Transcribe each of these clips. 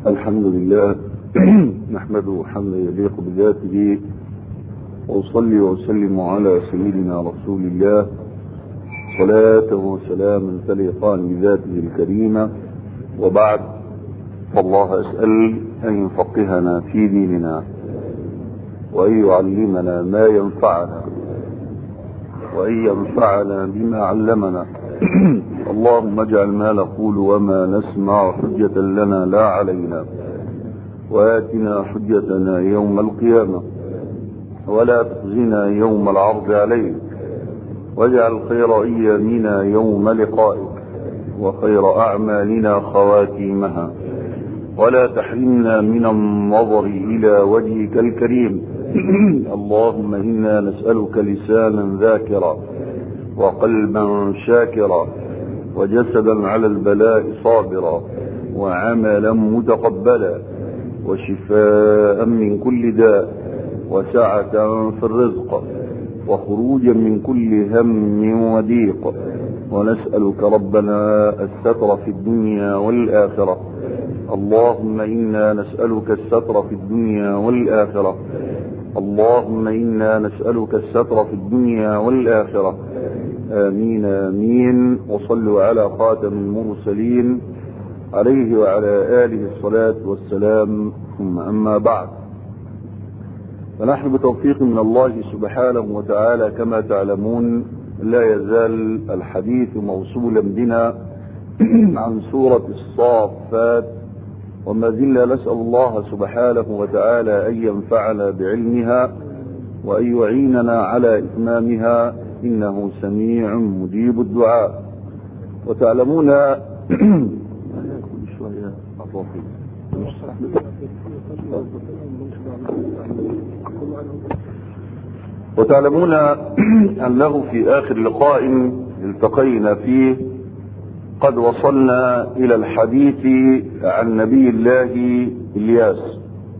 الحمد لله نحمده حمدا يليق بذاته وأصلي وأسلم على سيدنا رسول الله صلاة وسلاما تليقان بذاته الكريمة وبعد فالله أسأل أن يفقهنا في ديننا وأن يعلمنا ما ينفعنا وأن ينفعنا بما علمنا اللهم اجعل ما نقول وما نسمع حجة لنا لا علينا وآتنا حجتنا يوم القيامة ولا تخزنا يوم العرض عليك واجعل خير أيامنا يوم لقائك وخير أعمالنا خواتيمها ولا تحرمنا من النظر إلى وجهك الكريم اللهم إنا نسألك لسانا ذاكرا وقلبا شاكرا وجسدا على البلاء صابرا وعملا متقبلا وشفاء من كل داء وسعة في الرزق وخروجا من كل هم وضيق ونسألك ربنا الستر في الدنيا والآخرة اللهم إنا نسألك الستر في الدنيا والآخرة اللهم إنا نسألك الستر في الدنيا والآخرة آمين آمين وصلوا على خاتم المرسلين عليه وعلى آله الصلاة والسلام ثم أما بعد فنحن بتوفيق من الله سبحانه وتعالى كما تعلمون لا يزال الحديث موصولا بنا عن سورة الصافات وما زلنا نسأل الله سبحانه وتعالى أن ينفعنا بعلمها وأن يعيننا على إتمامها إنه سميع مجيب الدعاء وتعلمون وتعلمون أنه في آخر لقاء التقينا فيه قد وصلنا إلى الحديث عن نبي الله إلياس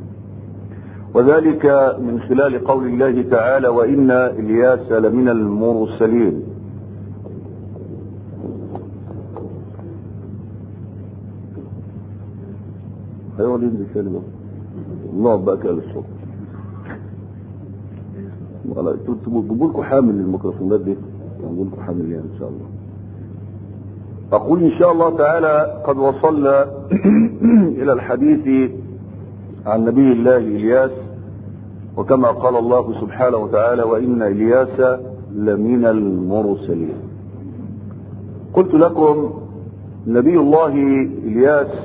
وذلك من خلال قول الله تعالى وإن إلياس لمن المرسلين هيقعد ينزل كلمة الله بقى كان الصوت تجيبوا لكم حامل للميكروفونات دي نقول لكم حامل يعني ان شاء الله أقول إن شاء الله تعالى قد وصلنا إلى الحديث عن نبي الله إلياس وكما قال الله سبحانه وتعالى وإن إلياس لمن المرسلين قلت لكم نبي الله إلياس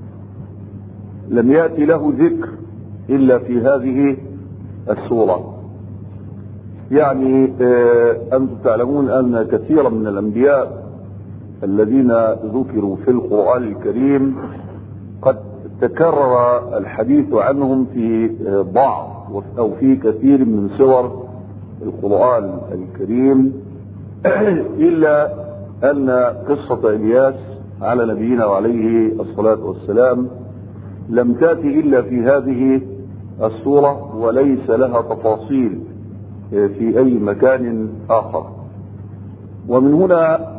لم يأتي له ذكر إلا في هذه السورة يعني أنتم تعلمون أن كثيرا من الأنبياء الذين ذكروا في القرآن الكريم قد تكرر الحديث عنهم في بعض أو في كثير من سور القرآن الكريم إلا أن قصة إلياس على نبينا وعليه الصلاة والسلام لم تأتي إلا في هذه السورة وليس لها تفاصيل في أي مكان آخر ومن هنا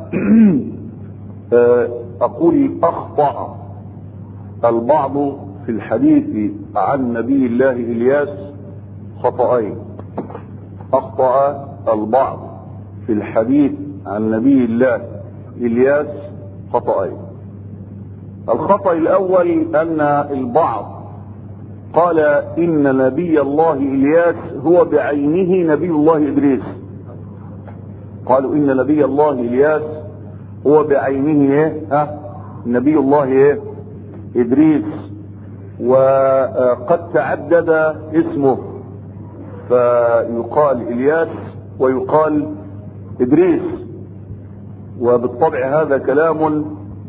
أقول أخطأ البعض في الحديث عن نبي الله إلياس خطأين أخطأ البعض في الحديث عن نبي الله إلياس خطأين الخطأ الأول أن البعض قال إن نبي الله إلياس هو بعينه نبي الله إدريس قالوا إن نبي الله إلياس هو بعينه ايه ها نبي الله ايه ادريس وقد تعدد اسمه فيقال الياس ويقال ادريس وبالطبع هذا كلام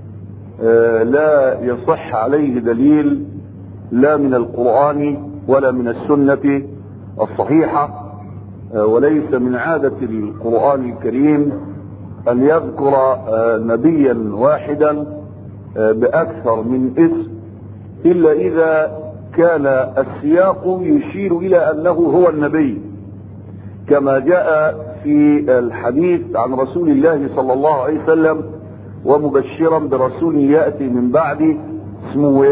لا يصح عليه دليل لا من القرآن ولا من السنة الصحيحة وليس من عادة القرآن الكريم أن يذكر نبيا واحدا بأكثر من اسم إلا إذا كان السياق يشير إلى أنه هو النبي كما جاء في الحديث عن رسول الله صلى الله عليه وسلم ومبشرا برسول يأتي من بعد اسمه ايه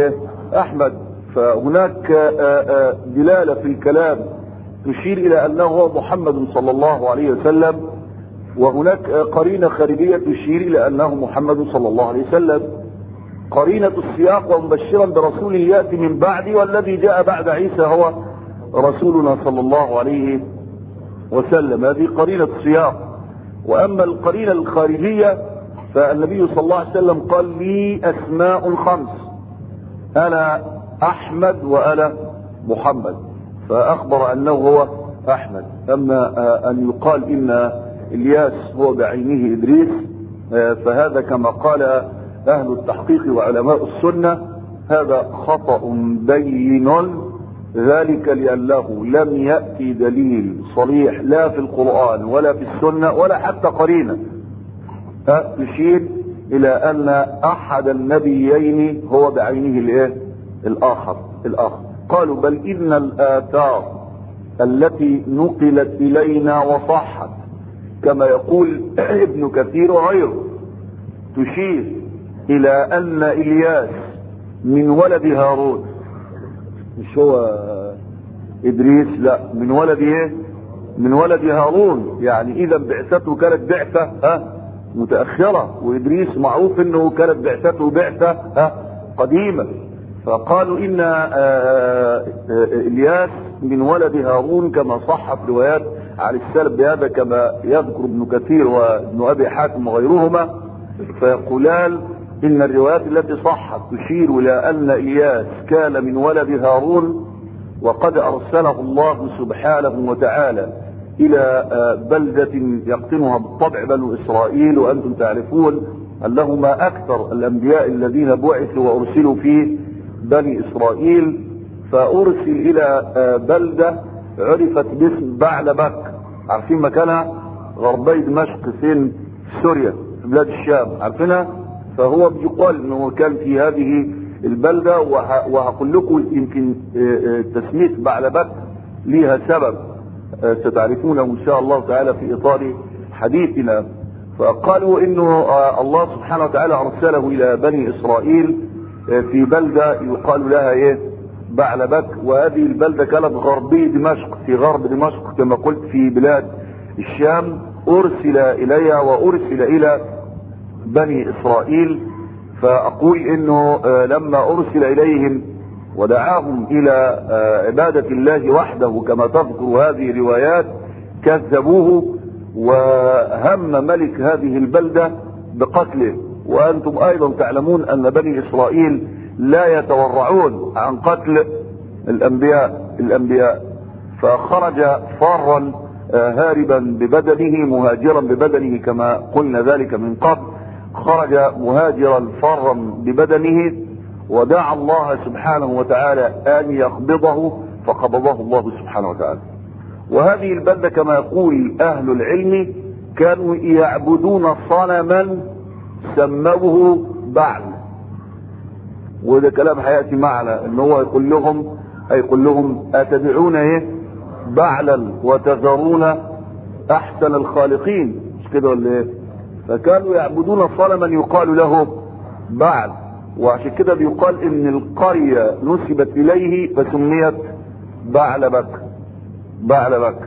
احمد فهناك دلالة في الكلام تشير الى انه هو محمد صلى الله عليه وسلم وهناك قرينة خارجية تشير الى انه محمد صلى الله عليه وسلم قرينة السياق ومبشرا برسول يأتي من بعدي والذي جاء بعد عيسى هو رسولنا صلى الله عليه وسلم هذه قرينة السياق واما القرينة الخارجية فالنبي صلى الله عليه وسلم قال لي اسماء خمس انا احمد وانا محمد فاخبر انه هو احمد اما ان يقال ان الياس هو بعينه ادريس فهذا كما قال اهل التحقيق وعلماء السنة هذا خطأ بين ذلك لأنه لم يأتي دليل صريح لا في القرآن ولا في السنة ولا حتى قرينة تشير إلى أن أحد النبيين هو بعينه الإيه؟ الآخر الآخر قالوا بل إن الآثار التي نقلت إلينا وصحت كما يقول ابن كثير وغيره تشير إلى أن إلياس من ولد هارون مش هو ادريس لا من ولد ايه من ولد هارون يعني اذا بعثته كانت بعثة ها متأخرة وادريس معروف انه كانت بعثته بعثة ها قديمة فقالوا ان الياس من ولد هارون كما صحت روايات عن السلف بهذا كما يذكر ابن كثير وابن ابي حاتم وغيرهما فيقولان ان الروايات التي صحت تشير الى ان اياس كان من ولد هارون وقد ارسله الله سبحانه وتعالى الى بلدة يقطنها بالطبع بنو اسرائيل وانتم تعرفون انهما اكثر الانبياء الذين بعثوا وارسلوا في بني اسرائيل فارسل الى بلدة عرفت باسم بعلبك عارفين مكانها غربي دمشق فين سوريا في بلاد الشام عارفينها فهو بيقال انه كان في هذه البلدة وهقول لكم يمكن تسمية بعلبك ليها سبب ستعرفونه ان شاء الله تعالى في اطار حديثنا فقالوا انه الله سبحانه وتعالى ارسله الى بني اسرائيل في بلدة يقال لها ايه بعلبك وهذه البلدة كانت غربي دمشق في غرب دمشق كما قلت في بلاد الشام ارسل اليها وارسل الى بني اسرائيل فاقول انه لما ارسل اليهم ودعاهم الى عبادة الله وحده كما تذكر هذه الروايات كذبوه وهم ملك هذه البلدة بقتله وانتم ايضا تعلمون ان بني اسرائيل لا يتورعون عن قتل الانبياء الانبياء فخرج فارا هاربا ببدنه مهاجرا ببدنه كما قلنا ذلك من قبل خرج مهاجرا فرا ببدنه ودعا الله سبحانه وتعالى ان يقبضه فقبضه الله سبحانه وتعالى وهذه البلدة كما يقول اهل العلم كانوا يعبدون صنما سموه بعل وده كلام هياتي معنا ان هو يقول لهم هيقول لهم اتدعون ايه بعلا وتذرون احسن الخالقين مش كده ولا ايه فكانوا يعبدون صنما يقال له بعل وعشان كده بيقال ان القرية نسبت اليه فسميت بعلبك بعلبك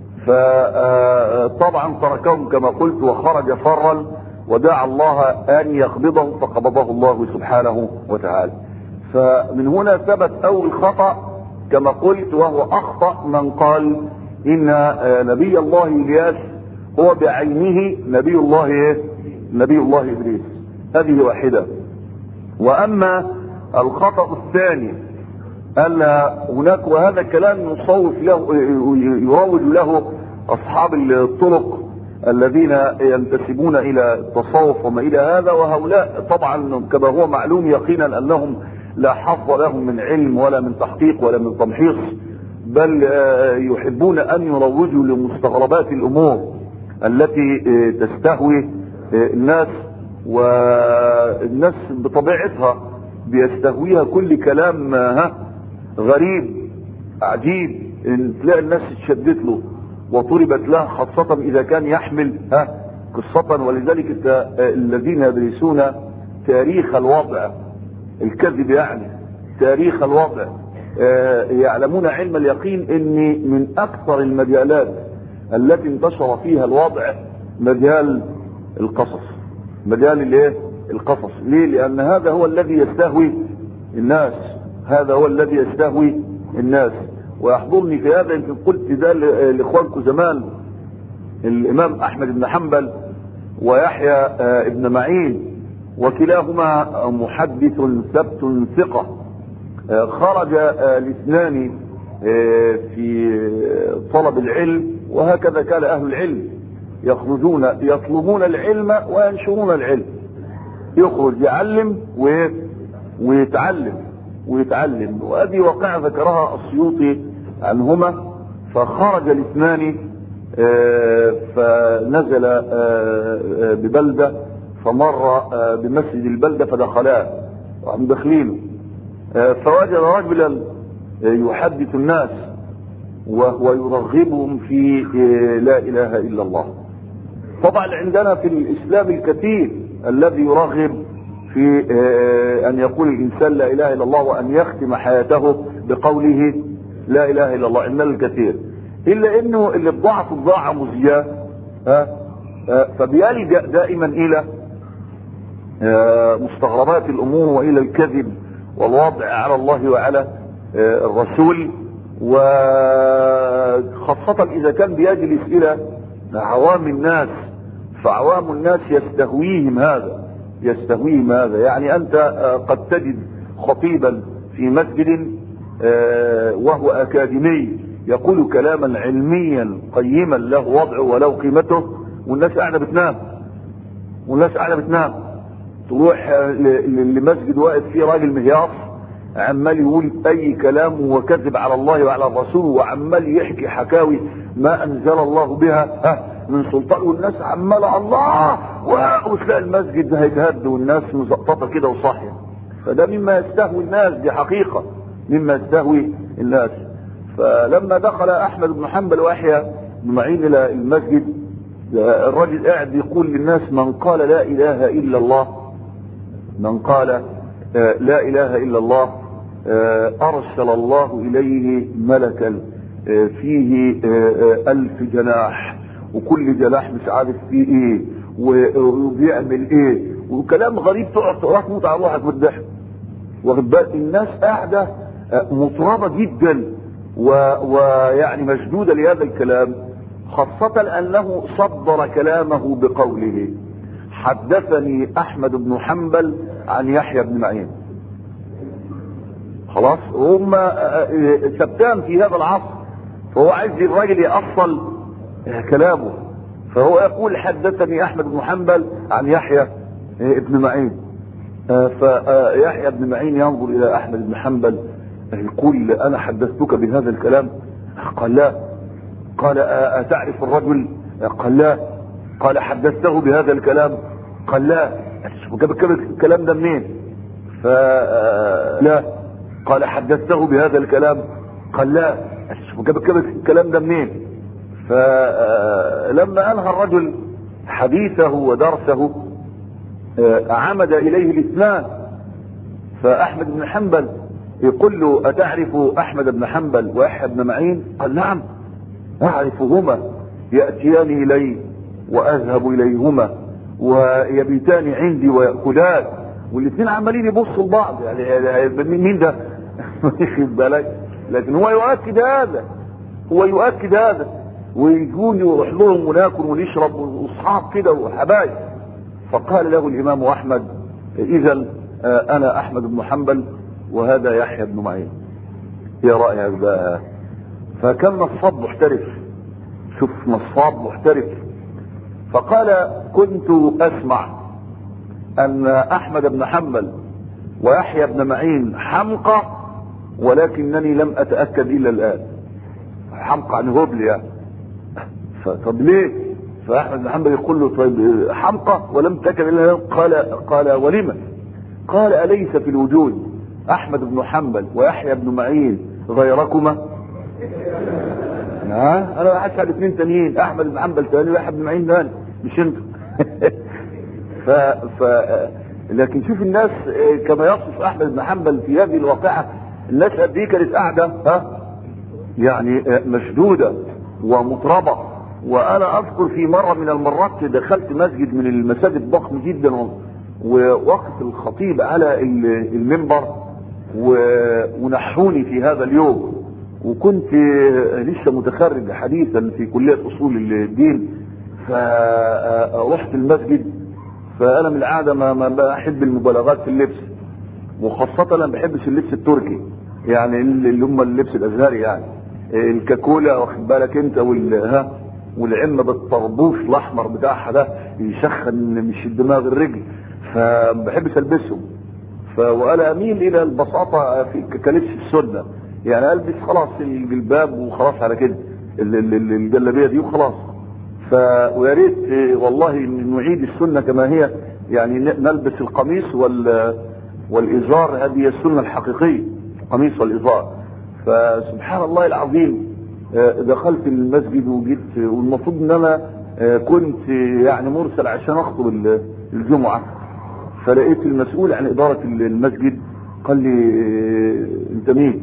فطبعا تركهم كما قلت وخرج فرا ودعا الله ان يقبضه فقبضه الله سبحانه وتعالى فمن هنا ثبت اول خطأ كما قلت وهو اخطأ من قال ان نبي الله الياس هو بعينه نبي الله ايه نبي الله ادريس هذه واحدة واما الخطأ الثاني ان هناك وهذا كلام يصوف له يروج له اصحاب الطرق الذين ينتسبون الى التصوف وما الى هذا وهؤلاء طبعا كما هو معلوم يقينا انهم لا حظ لهم من علم ولا من تحقيق ولا من تمحيص بل يحبون ان يروجوا لمستغربات الامور التي تستهوي الناس والناس بطبيعتها بيستهويها كل كلام ها غريب عجيب ان تلاقي الناس اتشدت له وطلبت له خاصة اذا كان يحمل ها قصة ولذلك الذين يدرسون تاريخ الوضع الكذب يعني تاريخ الوضع يعلمون علم اليقين ان من اكثر المجالات التي انتشر فيها الوضع مجال القصص مجال الايه القصص ليه لان هذا هو الذي يستهوي الناس هذا هو الذي يستهوي الناس ويحضرني في هذا يمكن قلت ده لاخوانكم زمان الامام احمد بن حنبل ويحيى ابن معين وكلاهما محدث ثبت ثقه خرج الاثنان في طلب العلم وهكذا كان اهل العلم يخرجون يطلبون العلم وينشرون العلم يخرج يعلم ويتعلم ويتعلم وهذه واقعة ذكرها السيوطي عنهما فخرج الاثنان فنزل ببلدة فمر بمسجد البلدة فدخلاه وعم داخلينه فوجد رجلا يحدث الناس وهو يرغبهم في لا اله الا الله طبعا عندنا في الاسلام الكثير الذي يرغب في ان يقول الانسان لا اله الا الله وان يختم حياته بقوله لا اله الا الله عندنا الكثير الا انه اللي الضعف الضاع مزياه ها فبيلجا دائما الى مستغربات الامور والى الكذب والوضع على الله وعلى الرسول وخاصة إذا كان بيجلس إلى عوام الناس فعوام الناس يستهويهم هذا يستهويهم هذا يعني أنت قد تجد خطيبا في مسجد وهو أكاديمي يقول كلاما علميا قيما له وضعه وله قيمته والناس قاعدة بتنام والناس قاعدة بتنام تروح لمسجد واقف فيه راجل مهياص عمال يقول اي كلام وكذب على الله وعلى الرسول وعمال يحكي حكاوي ما انزل الله بها ها من سلطان والناس عماله الله وتلاقي المسجد هيتهد والناس مزقططه كده وصاحيه فده مما يستهوي الناس دي حقيقه مما يستهوي الناس فلما دخل احمد بن حنبل واحيى بن معين الى المسجد الرجل قاعد يقول للناس من قال لا اله الا الله من قال لا اله الا الله ارسل الله اليه ملكا فيه الف جناح وكل جناح مش عارف فيه ايه وبيعمل ايه وكلام غريب تقعد تقراه تموت على روحك بالضحك واخد بالك الناس قاعده مطربه جدا ويعني مشدوده لهذا الكلام خاصة أنه صدر كلامه بقوله حدثني أحمد بن حنبل عن يحيى بن معين خلاص هم سبتان في هذا العصر فهو عايز الراجل يأصل كلامه فهو يقول حدثني أحمد بن حنبل عن يحيى بن معين فيحيى بن معين ينظر إلى أحمد بن حنبل يقول أنا حدثتك بهذا الكلام قال لا قال أتعرف الرجل قال لا قال حدثته بهذا الكلام قال لا جاب الكلام ده منين فلا قال حدثته بهذا الكلام قال لا جاب الكلام ده منين فلما انهى الرجل حديثه ودرسه عمد اليه الاثنان فاحمد بن حنبل يقول له اتعرف احمد بن حنبل ويحيى بن معين قال نعم اعرفهما ياتيان الي واذهب اليهما ويبيتان عندي ويأكلان والاثنين عمالين يبصوا لبعض يعني مين ده؟ واخد بالك؟ لكن هو يؤكد هذا هو يؤكد هذا ويجون يروح لهم وناكل ونشرب واصحاب كده وحبايب فقال له الامام احمد اذا انا احمد بن حنبل وهذا يحيى بن معين يا رايك بقى فكان نصاب محترف شوف نصاب محترف فقال كنت اسمع ان احمد بن حنبل ويحيى بن معين حمقى ولكنني لم اتاكد الا الان حمقى عن هبل يعني طب ليه فاحمد بن حنبل يقول له طيب حمقى ولم تاكد الا الان قال قال ولم قال اليس في الوجود احمد بن حنبل ويحيى بن معين غيركما ها انا بحث على اثنين تانيين احمد بن حنبل ثاني ويحيى بن معين ثاني مش انت ف ف لكن شوف الناس آه، كما يصف احمد بن حنبل في هذه الواقعه الناس قد ايه كانت قاعده ها يعني آه، مشدوده ومطربه وانا اذكر في مره من المرات دخلت مسجد من المساجد الضخم جدا و- ووقف الخطيب على ال- المنبر و- ونحوني في هذا اليوم وكنت آه، لسه متخرج حديثا في كليه اصول الدين فرحت المسجد فانا من العاده ما ما بحب المبالغات في اللبس وخاصة انا ما بحبش اللبس التركي يعني اللي هم اللبس الازهري يعني الكاكولا واخد بالك انت وال ها والعمة بالطربوش الاحمر بتاعها ده يسخن مش الدماغ الرجل فما بحبش البسهم ف وانا اميل الى البساطة في كلبس السنة يعني البس خلاص الجلباب وخلاص على كده ال- ال- ال- الجلابية دي وخلاص ف ويا ريت آه، والله نعيد السنه كما هي يعني ن- نلبس القميص وال والازار هذه السنه الحقيقيه القميص والازار فسبحان الله العظيم آه، دخلت المسجد وجيت والمفروض ان انا آه، كنت يعني مرسل عشان اخطب ال- الجمعه فلقيت المسؤول عن اداره المسجد قال لي آه، انت مين؟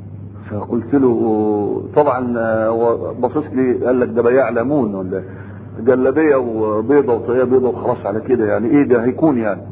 فقلت له طبعا آه، هو باصص لي قال لك ده بياع ليمون ولا جلابيه وبيضه وطريه بيضه وخلاص على كده يعني ايه ده هيكون يعني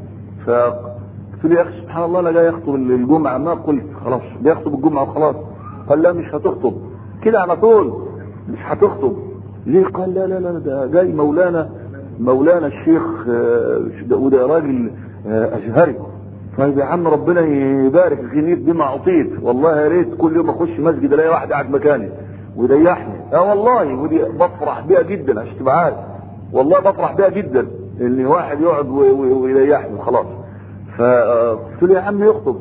فقلت له يا اخي سبحان الله انا جاي اخطب الجمعه ما قلت خلاص جاي اخطب الجمعه وخلاص قال لا مش هتخطب كده على طول مش هتخطب ليه قال لا لا لا ده جاي مولانا مولانا الشيخ آه، ده- وده راجل آه، ازهري طيب يا عم ربنا يبارك غنيت بما اعطيت والله يا ريت كل يوم اخش مسجد الاقي واحد قاعد مكاني ويريحني اه والله ودي بفرح بيها جدا عشان تبقى عارف والله بفرح بيها جدا ان واحد يقعد و- و- ويريحني وخلاص فقلت له يا عم يخطب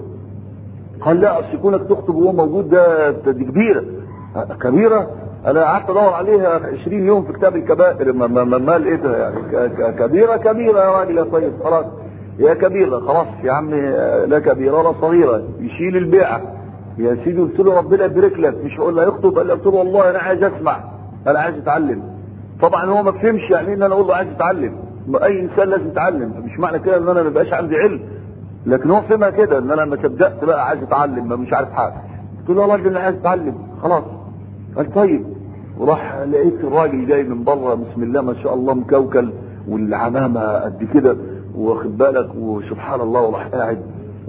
قال لا اصل كونك تخطب وهو موجود ده ده دي كبيره آه، كبيره انا قعدت ادور عليها 20 يوم في كتاب الكبائر ما, ما, ما, ما لقيتها يعني ك- ك- كبيره كبيره يا راجل يا طيب خلاص يا كبيره خلاص يا عم آه، لا كبيره ولا صغيره يشيل البيعه يا سيدي قلت له ربنا يبارك لك مش هقول له يخطب قال لي قلت له والله انا عايز اسمع انا عايز اتعلم طبعا هو ما فهمش يعني ان انا اقول له عايز اتعلم ما اي انسان لازم يتعلم مش معنى كده ان انا ما يبقاش عندي علم لكن هو فهمها كده ان انا لما صدقت بقى عايز اتعلم ما مش عارف حاجه قلت له يا راجل انا عايز اتعلم خلاص قال طيب وراح لقيت الراجل جاي من بره بسم الله ما شاء الله مكوكل والعمامه قد كده واخد بالك وسبحان الله وراح قاعد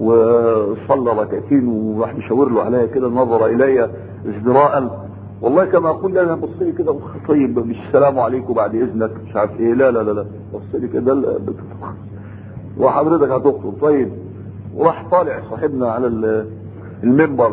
وصلى ركعتين وراح مشاور له عليا كده نظر الي ازدراء والله كما اقول انا بص لي كده طيب مش السلام عليكم بعد اذنك مش عارف ايه لا لا لا لا بص لي كده لا، وحضرتك هتخطب طيب وراح طالع صاحبنا على ال- المنبر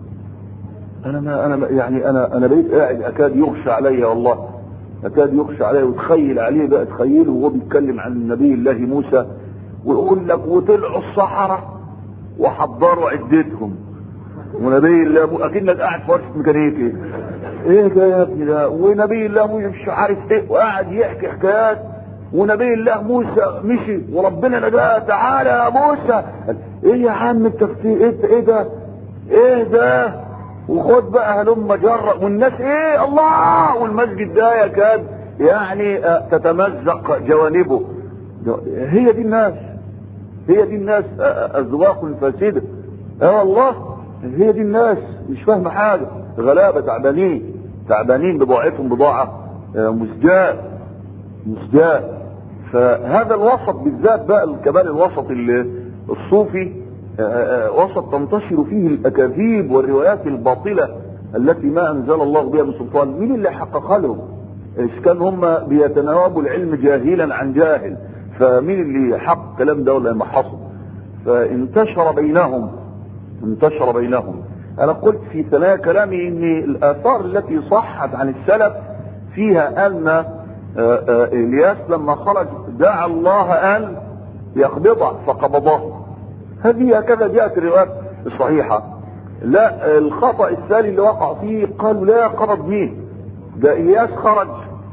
انا ما انا ما يعني انا انا بقيت قاعد اكاد يغشى علي والله اكاد يغشى علي وتخيل عليه بقى تخيله وهو بيتكلم عن نبي الله موسى ويقول لك وطلعوا الصحراء وحضروا عدتهم ونبي الله مو... اكنك قاعد في ورشه ميكانيكي ايه ده يا ابني ده ونبي الله موسى مش عارف ايه وقاعد يحكي حكايات ونبي الله موسى مشي وربنا نجاه تعالى يا موسى ايه يا عم التفسير ايه ايه ده ايه ده وخد بقى هلم جرة والناس ايه الله والمسجد ده يكاد يعني آه، تتمزق جوانبه هي دي الناس هي دي الناس آه، آه، اذواق فاسده اه والله هي دي الناس مش فاهمه حاجه غلابه تعبانين تعبانين بضاعتهم بضاعه آه، مزجاه مزجاه فهذا الوسط بالذات بقى كمان الوسط ال- الصوفي آه، آه، وسط تنتشر فيه الاكاذيب والروايات الباطله التي ما انزل الله بها من سلطان مين اللي حققها لهم اذا كان هم بيتناوبوا العلم جاهلا عن جاهل فمين اللي حق الكلام ده ولا محصه فانتشر بينهم انتشر بينهم انا قلت في ثنايا كلامي ان الاثار التي صحت عن السلف فيها ان آه، آه، الياس لما خرج دعا الله ان يقبضه فقبضه هذه هكذا جاءت الروايات الصحيحه لا الخطا الثاني اللي وقع فيه قالوا لا قبض مين ده الياس خرج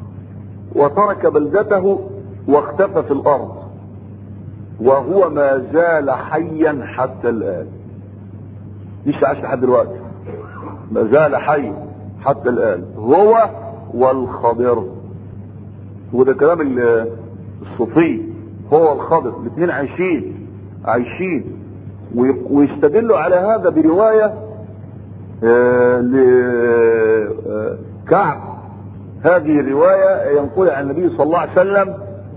وترك بلدته واختفى في الارض وهو ما زال حيا حتى الان لسه عايش لحد دلوقتي ما زال حي حتى الان هو والخضر وده كلام ال- الصوفي هو والخضر الاثنين عايشين عايشين ويستدلوا على هذا برواية لكعب هذه الرواية ينقل عن النبي صلى الله عليه وسلم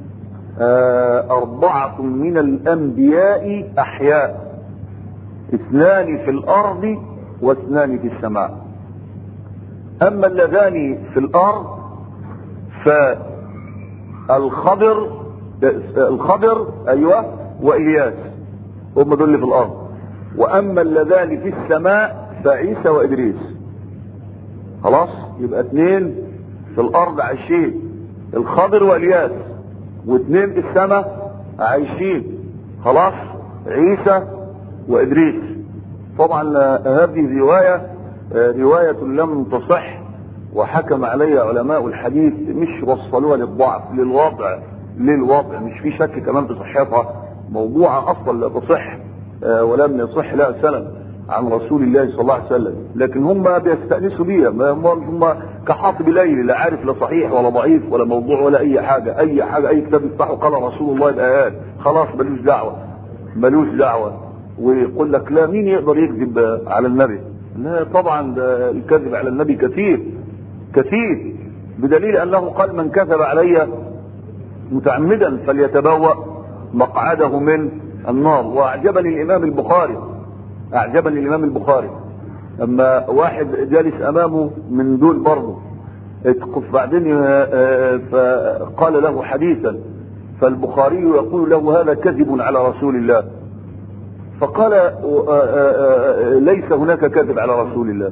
أربعة من الأنبياء أحياء اثنان في الأرض واثنان في السماء أما اللذان في الأرض فالخضر الخضر أيوة وإلياس هم دول في الأرض وأما اللذان في السماء فعيسى وإدريس خلاص يبقى اثنين في الأرض عايشين الخضر وإلياس واثنين في السماء عايشين خلاص عيسى وإدريس طبعا هذه رواية رواية لم تصح وحكم عليها علماء الحديث مش وصلوها للضعف للوضع للوضع مش في شك كمان في صحتها موضوعة اصلا لا تصح ولم يصح لها سند عن رسول الله صلى الله عليه وسلم لكن هم بيستأنسوا بيها هم, هم كحاطب ليل لا عارف لا صحيح ولا ضعيف ولا موضوع ولا اي حاجة اي حاجة اي كتاب يفتحه قال رسول الله يبقى قال خلاص ملوش دعوة ملوش دعوة ويقول لك لا مين يقدر يكذب على النبي لا طبعا ده الكذب على النبي كثير كثير بدليل انه قال من كذب علي متعمدا فليتبوأ مقعده من النار واعجبني الامام البخاري اعجبني الامام البخاري اما واحد جالس امامه من دول برضه اتقف بعدين فقال له حديثا فالبخاري يقول له هذا كذب على رسول الله فقال ليس هناك كذب على رسول الله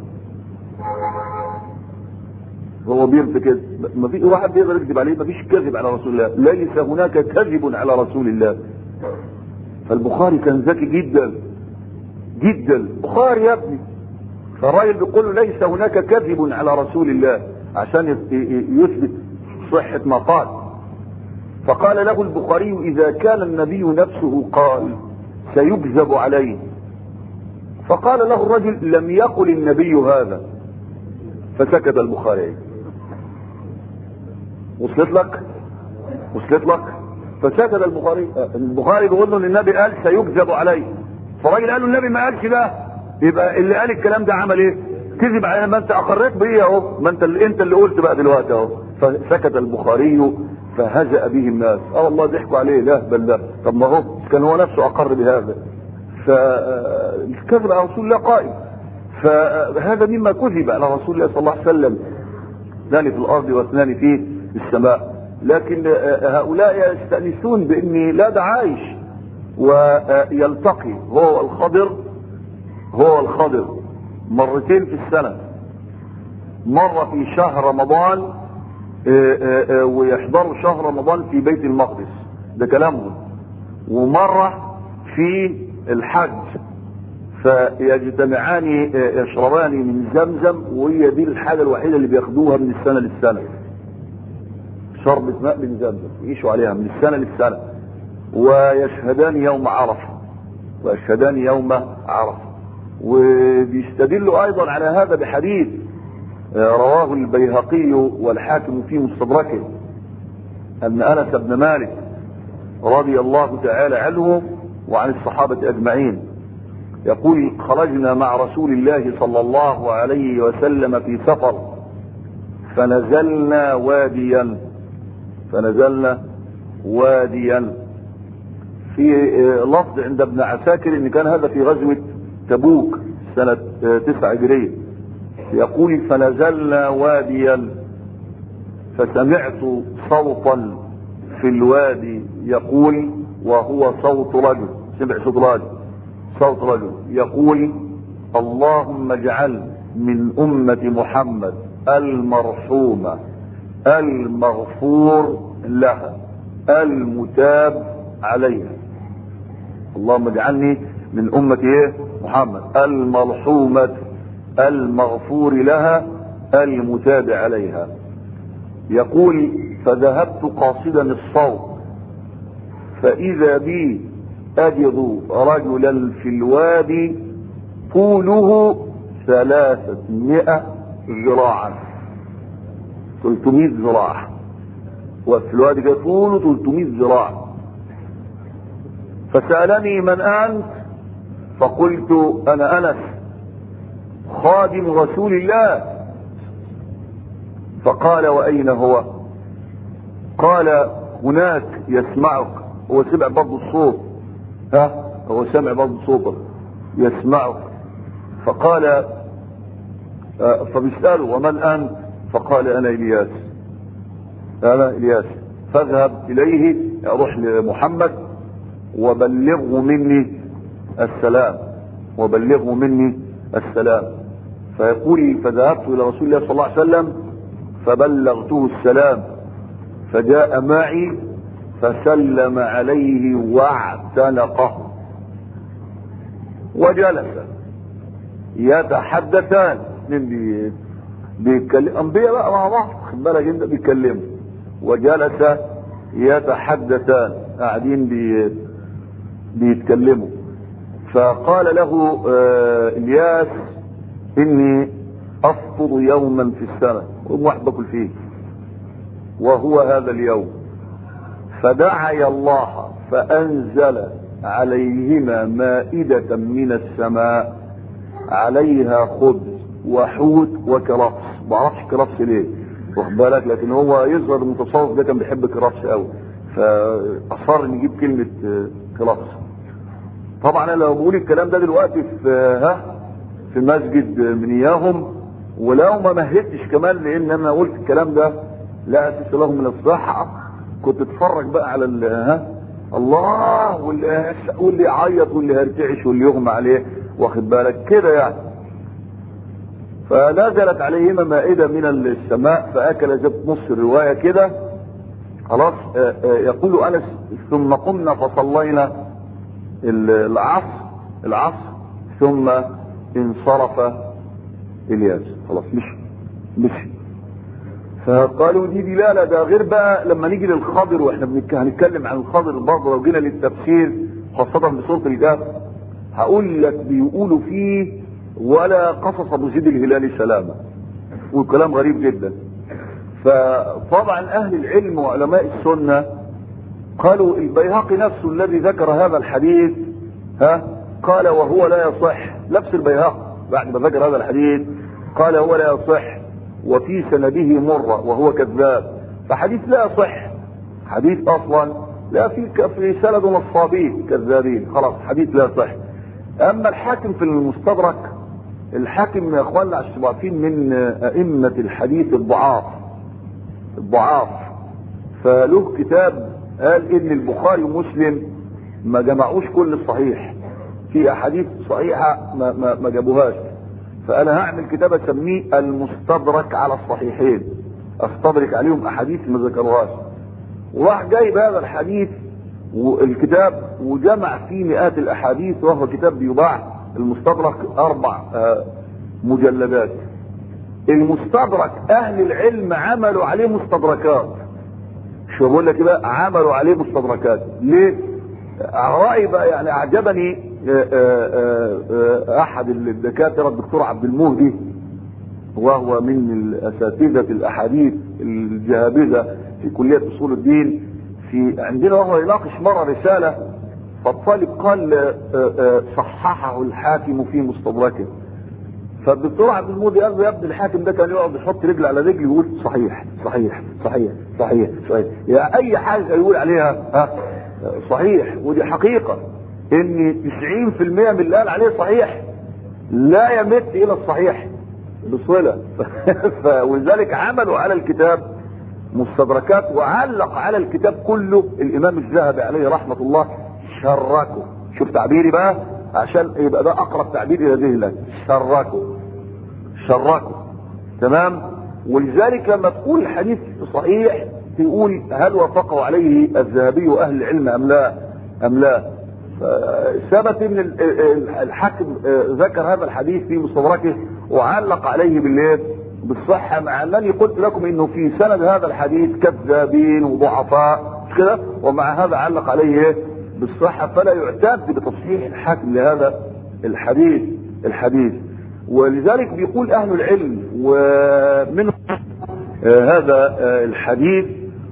هو بيرفع كده ما في واحد يقدر يكذب عليه ما فيش كذب على رسول الله ليس هناك كذب على رسول الله فالبخاري كان ذكي جدا جدا بخاري يا ابني فالراجل بيقول له ليس هناك كذب على رسول الله عشان يثبت صحة ما قال فقال له البخاري إذا كان النبي نفسه قال سيكذب عليه فقال له الرجل لم يقل النبي هذا فسكت البخاري وصلت لك وصلت لك فسكت البخاري البخاري بيقول له ان النبي قال سيكذب عليه فالراجل قال له النبي ما قالش ده يبقى اللي قال الكلام ده عمل ايه كذب عليه ما انت اقريت بيه اهو ما انت اللي انت اللي قلت بقى دلوقتي اهو فسكت البخاري فهزأ به الناس اه والله ضحكوا عليه لا بل لا طب ما هو كان هو نفسه اقر بهذا فالكذب على رسول الله قائم فهذا مما كذب على رسول الله صلى الله عليه وسلم اثنان في الارض واثنان في السماء لكن هؤلاء يستأنسون بان لا ده عايش ويلتقي هو الخضر هو الخضر مرتين في السنة مرة في شهر رمضان ويحضروا شهر رمضان في بيت المقدس ده كلامهم ومرة في الحج فيجتمعان يشربان من زمزم وهي دي الحاجة الوحيدة اللي بياخدوها من السنة للسنة شربة ماء من زمزم يعيشوا عليها من السنة للسنة ويشهدان يوم عرفة ويشهدان يوم عرفة وبيستدلوا ايضا على هذا بحديث رواه البيهقي والحاكم في مستدركه ان انس بن مالك رضي الله تعالى عنه وعن الصحابة اجمعين يقول خرجنا مع رسول الله صلى الله عليه وسلم في سفر فنزلنا واديا فنزلنا واديا في لفظ عند ابن عساكر ان كان هذا في غزوة تبوك سنة تسعة هجرية يقول فنزلنا واديا فسمعت صوتا في الوادي يقول وهو صوت رجل سمع صوت رجل صوت رجل يقول اللهم اجعل من أمة محمد المرحومة المغفور لها المتاب عليها اللهم اجعلني من أمة ايه محمد المرحومة المغفور لها المتاب عليها يقول فذهبت قاصدا الصوت فإذا بي أجد رجلا في الوادي طوله ثلاثمائة ذراعا 300 ذراع وفي الوادي طوله 300 ذراع فسألني من أنت فقلت أنا أنس خادم رسول الله فقال وأين هو قال هناك يسمعك هو سمع برضه الصوت ها هو سمع برضه صوتك يسمعك فقال آه، فبيسأله ومن أنت فقال أنا إلياس أنا إلياس فاذهب إليه روح لمحمد وبلغه مني السلام وبلغه مني السلام فيقول فذهبت إلى رسول الله صلى الله عليه وسلم فبلغته السلام فجاء معي فسلم عليه واعتنقه وجلس يتحدثان من بي بيتكلم انبياء بقى مع بعض خد بالك انت بيتكلموا وجلس يتحدثان قاعدين بي بيتكلموا فقال له آه الياس اني افطر يوما في السنه واحد باكل فيه وهو هذا اليوم فدعي الله فانزل عليهما مائدة من السماء عليها خبز وحوت وكرفس ما اعرفش كرفس ليه واخد بالك لكن هو يظهر المتصوف ده كان بيحب كرفس قوي فاصر ان يجيب كلمه كرفس طبعا انا لو بقول الكلام ده دلوقتي في ها في مسجد من اياهم ولو ما مهدتش كمان لان انا قلت الكلام ده لا اساس له من الصحه كنت اتفرج بقى على ها الله واللي واللي يعيط واللي هيرتعش واللي يغمى عليه واخد بالك كده يعني فنزلت عليهما مائدة من السماء فأكل زي نص الرواية كده خلاص يقول أنس ثم قمنا فصلينا العصر العصر ثم انصرف الياس خلاص مشي مشي فقالوا دي دلالة ده غير بقى لما نيجي للخضر واحنا هنتكلم عن الخضر برضه لو جينا للتفسير خاصة بسورة الكهف هقول لك بيقولوا فيه ولا قصص ابو زيد الهلالي سلامة والكلام غريب جدا فطبعا اهل العلم وعلماء السنة قالوا البيهقي نفسه الذي ذكر هذا الحديث ها قال وهو لا يصح نفس البيهقي بعد ما ذكر هذا الحديث قال هو لا يصح وفي سنده مرة وهو كذاب فحديث لا يصح حديث اصلا لا في في سند نصابين كذابين خلاص حديث لا يصح اما الحاكم في المستدرك الحاكم يا اخوانا عشان عارفين من ائمة الحديث الضعاف الضعاف فله كتاب قال ان البخاري ومسلم ما جمعوش كل الصحيح في احاديث صحيحة ما, ما, ما جابوهاش فانا هعمل كتاب اسميه المستدرك على الصحيحين استدرك عليهم احاديث ما ذكروهاش وراح جايب هذا الحديث والكتاب وجمع فيه مئات الاحاديث وهو كتاب بيباع المستدرك اربع مجلدات المستدرك اهل العلم عملوا عليه مستدركات شو بقول لك بقى عملوا عليه مستدركات ليه رأي بقى يعني اعجبني احد الدكاتره الدكتور عبد المهدي وهو من اساتذه الاحاديث الجهابذه في كليه اصول الدين في عندنا وهو يناقش مره رساله فالطالب قال صححه الحاكم في مستدركه فالدكتور عبد المهدي قال له يا ابني الحاكم ده كان يقعد يحط رجل على رجل يقول صحيح صحيح صحيح صحيح صحيح يعني اي حاجه يقول عليها ها صحيح ودي حقيقه ان 90% من اللي قال عليه صحيح لا يمت الى الصحيح بصلة ولذلك عملوا على الكتاب مستدركات وعلق على الكتاب كله الامام الذهبي عليه رحمة الله شركه شوف تعبيري بقى عشان يبقى ده اقرب تعبير الى ذهنك شركه شركه تمام ولذلك لما تقول الحديث صحيح تقول هل وافقه عليه الذهبي واهل العلم ام لا ام لا ثبت ان الحاكم ذكر هذا الحديث في مستدركه وعلق عليه بالايه بالصحه مع انني قلت لكم انه في سند هذا الحديث كذابين وضعفاء مش كده ومع هذا علق عليه ايه بالصحه فلا يعتد بتصحيح الحاكم لهذا الحديث الحديث ولذلك بيقول اهل العلم ومنهم هذا الحديث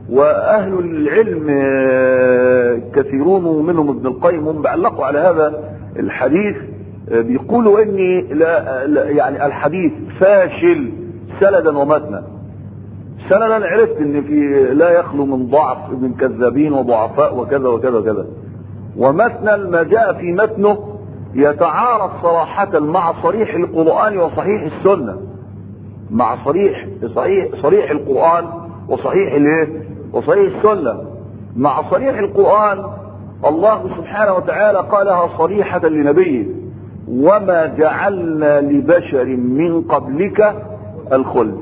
واهل العلم كثيرون ومنهم ابن القيم هم بيعلقوا على هذا الحديث بيقولوا اني لا, لا يعني الحديث فاشل سندا ومتنا سندا عرفت ان في لا يخلو من ضعف من كذابين وضعفاء وكذا وكذا وكذا ومتنا ما جاء في متنه يتعارض صراحة مع صريح القرآن وصحيح السنة مع صريح صحيح صريح القرآن وصحيح الايه؟ وصحيح السنة مع صريح القرآن الله سبحانه وتعالى قالها صريحة لنبيه وما جعلنا لبشر من قبلك الخلد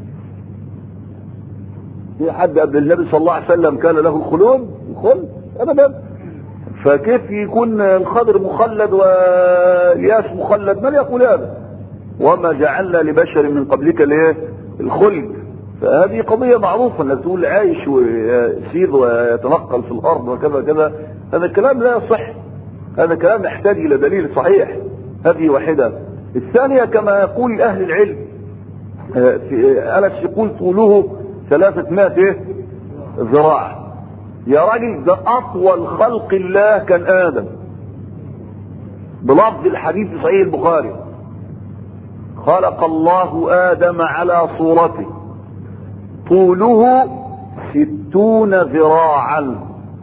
في حد قبل النبي صلى الله عليه وسلم كان له الخلود الخلد ابدا فكيف يكون الخضر مخلد والياس مخلد من يقول هذا وما جعلنا لبشر من قبلك الايه الخلد فهذه قضية معروفة انك تقول عايش ويسير ويتنقل في الارض وكذا كذا هذا الكلام لا يصح هذا كلام يحتاج الى دليل صحيح هذه واحدة الثانية كما يقول اهل العلم في انس يقول طوله ثلاثة مائة ايه ذراع يا راجل ده اطول خلق الله كان ادم بلفظ الحديث في صحيح البخاري خلق الله ادم على صورته طوله ستون ذراعا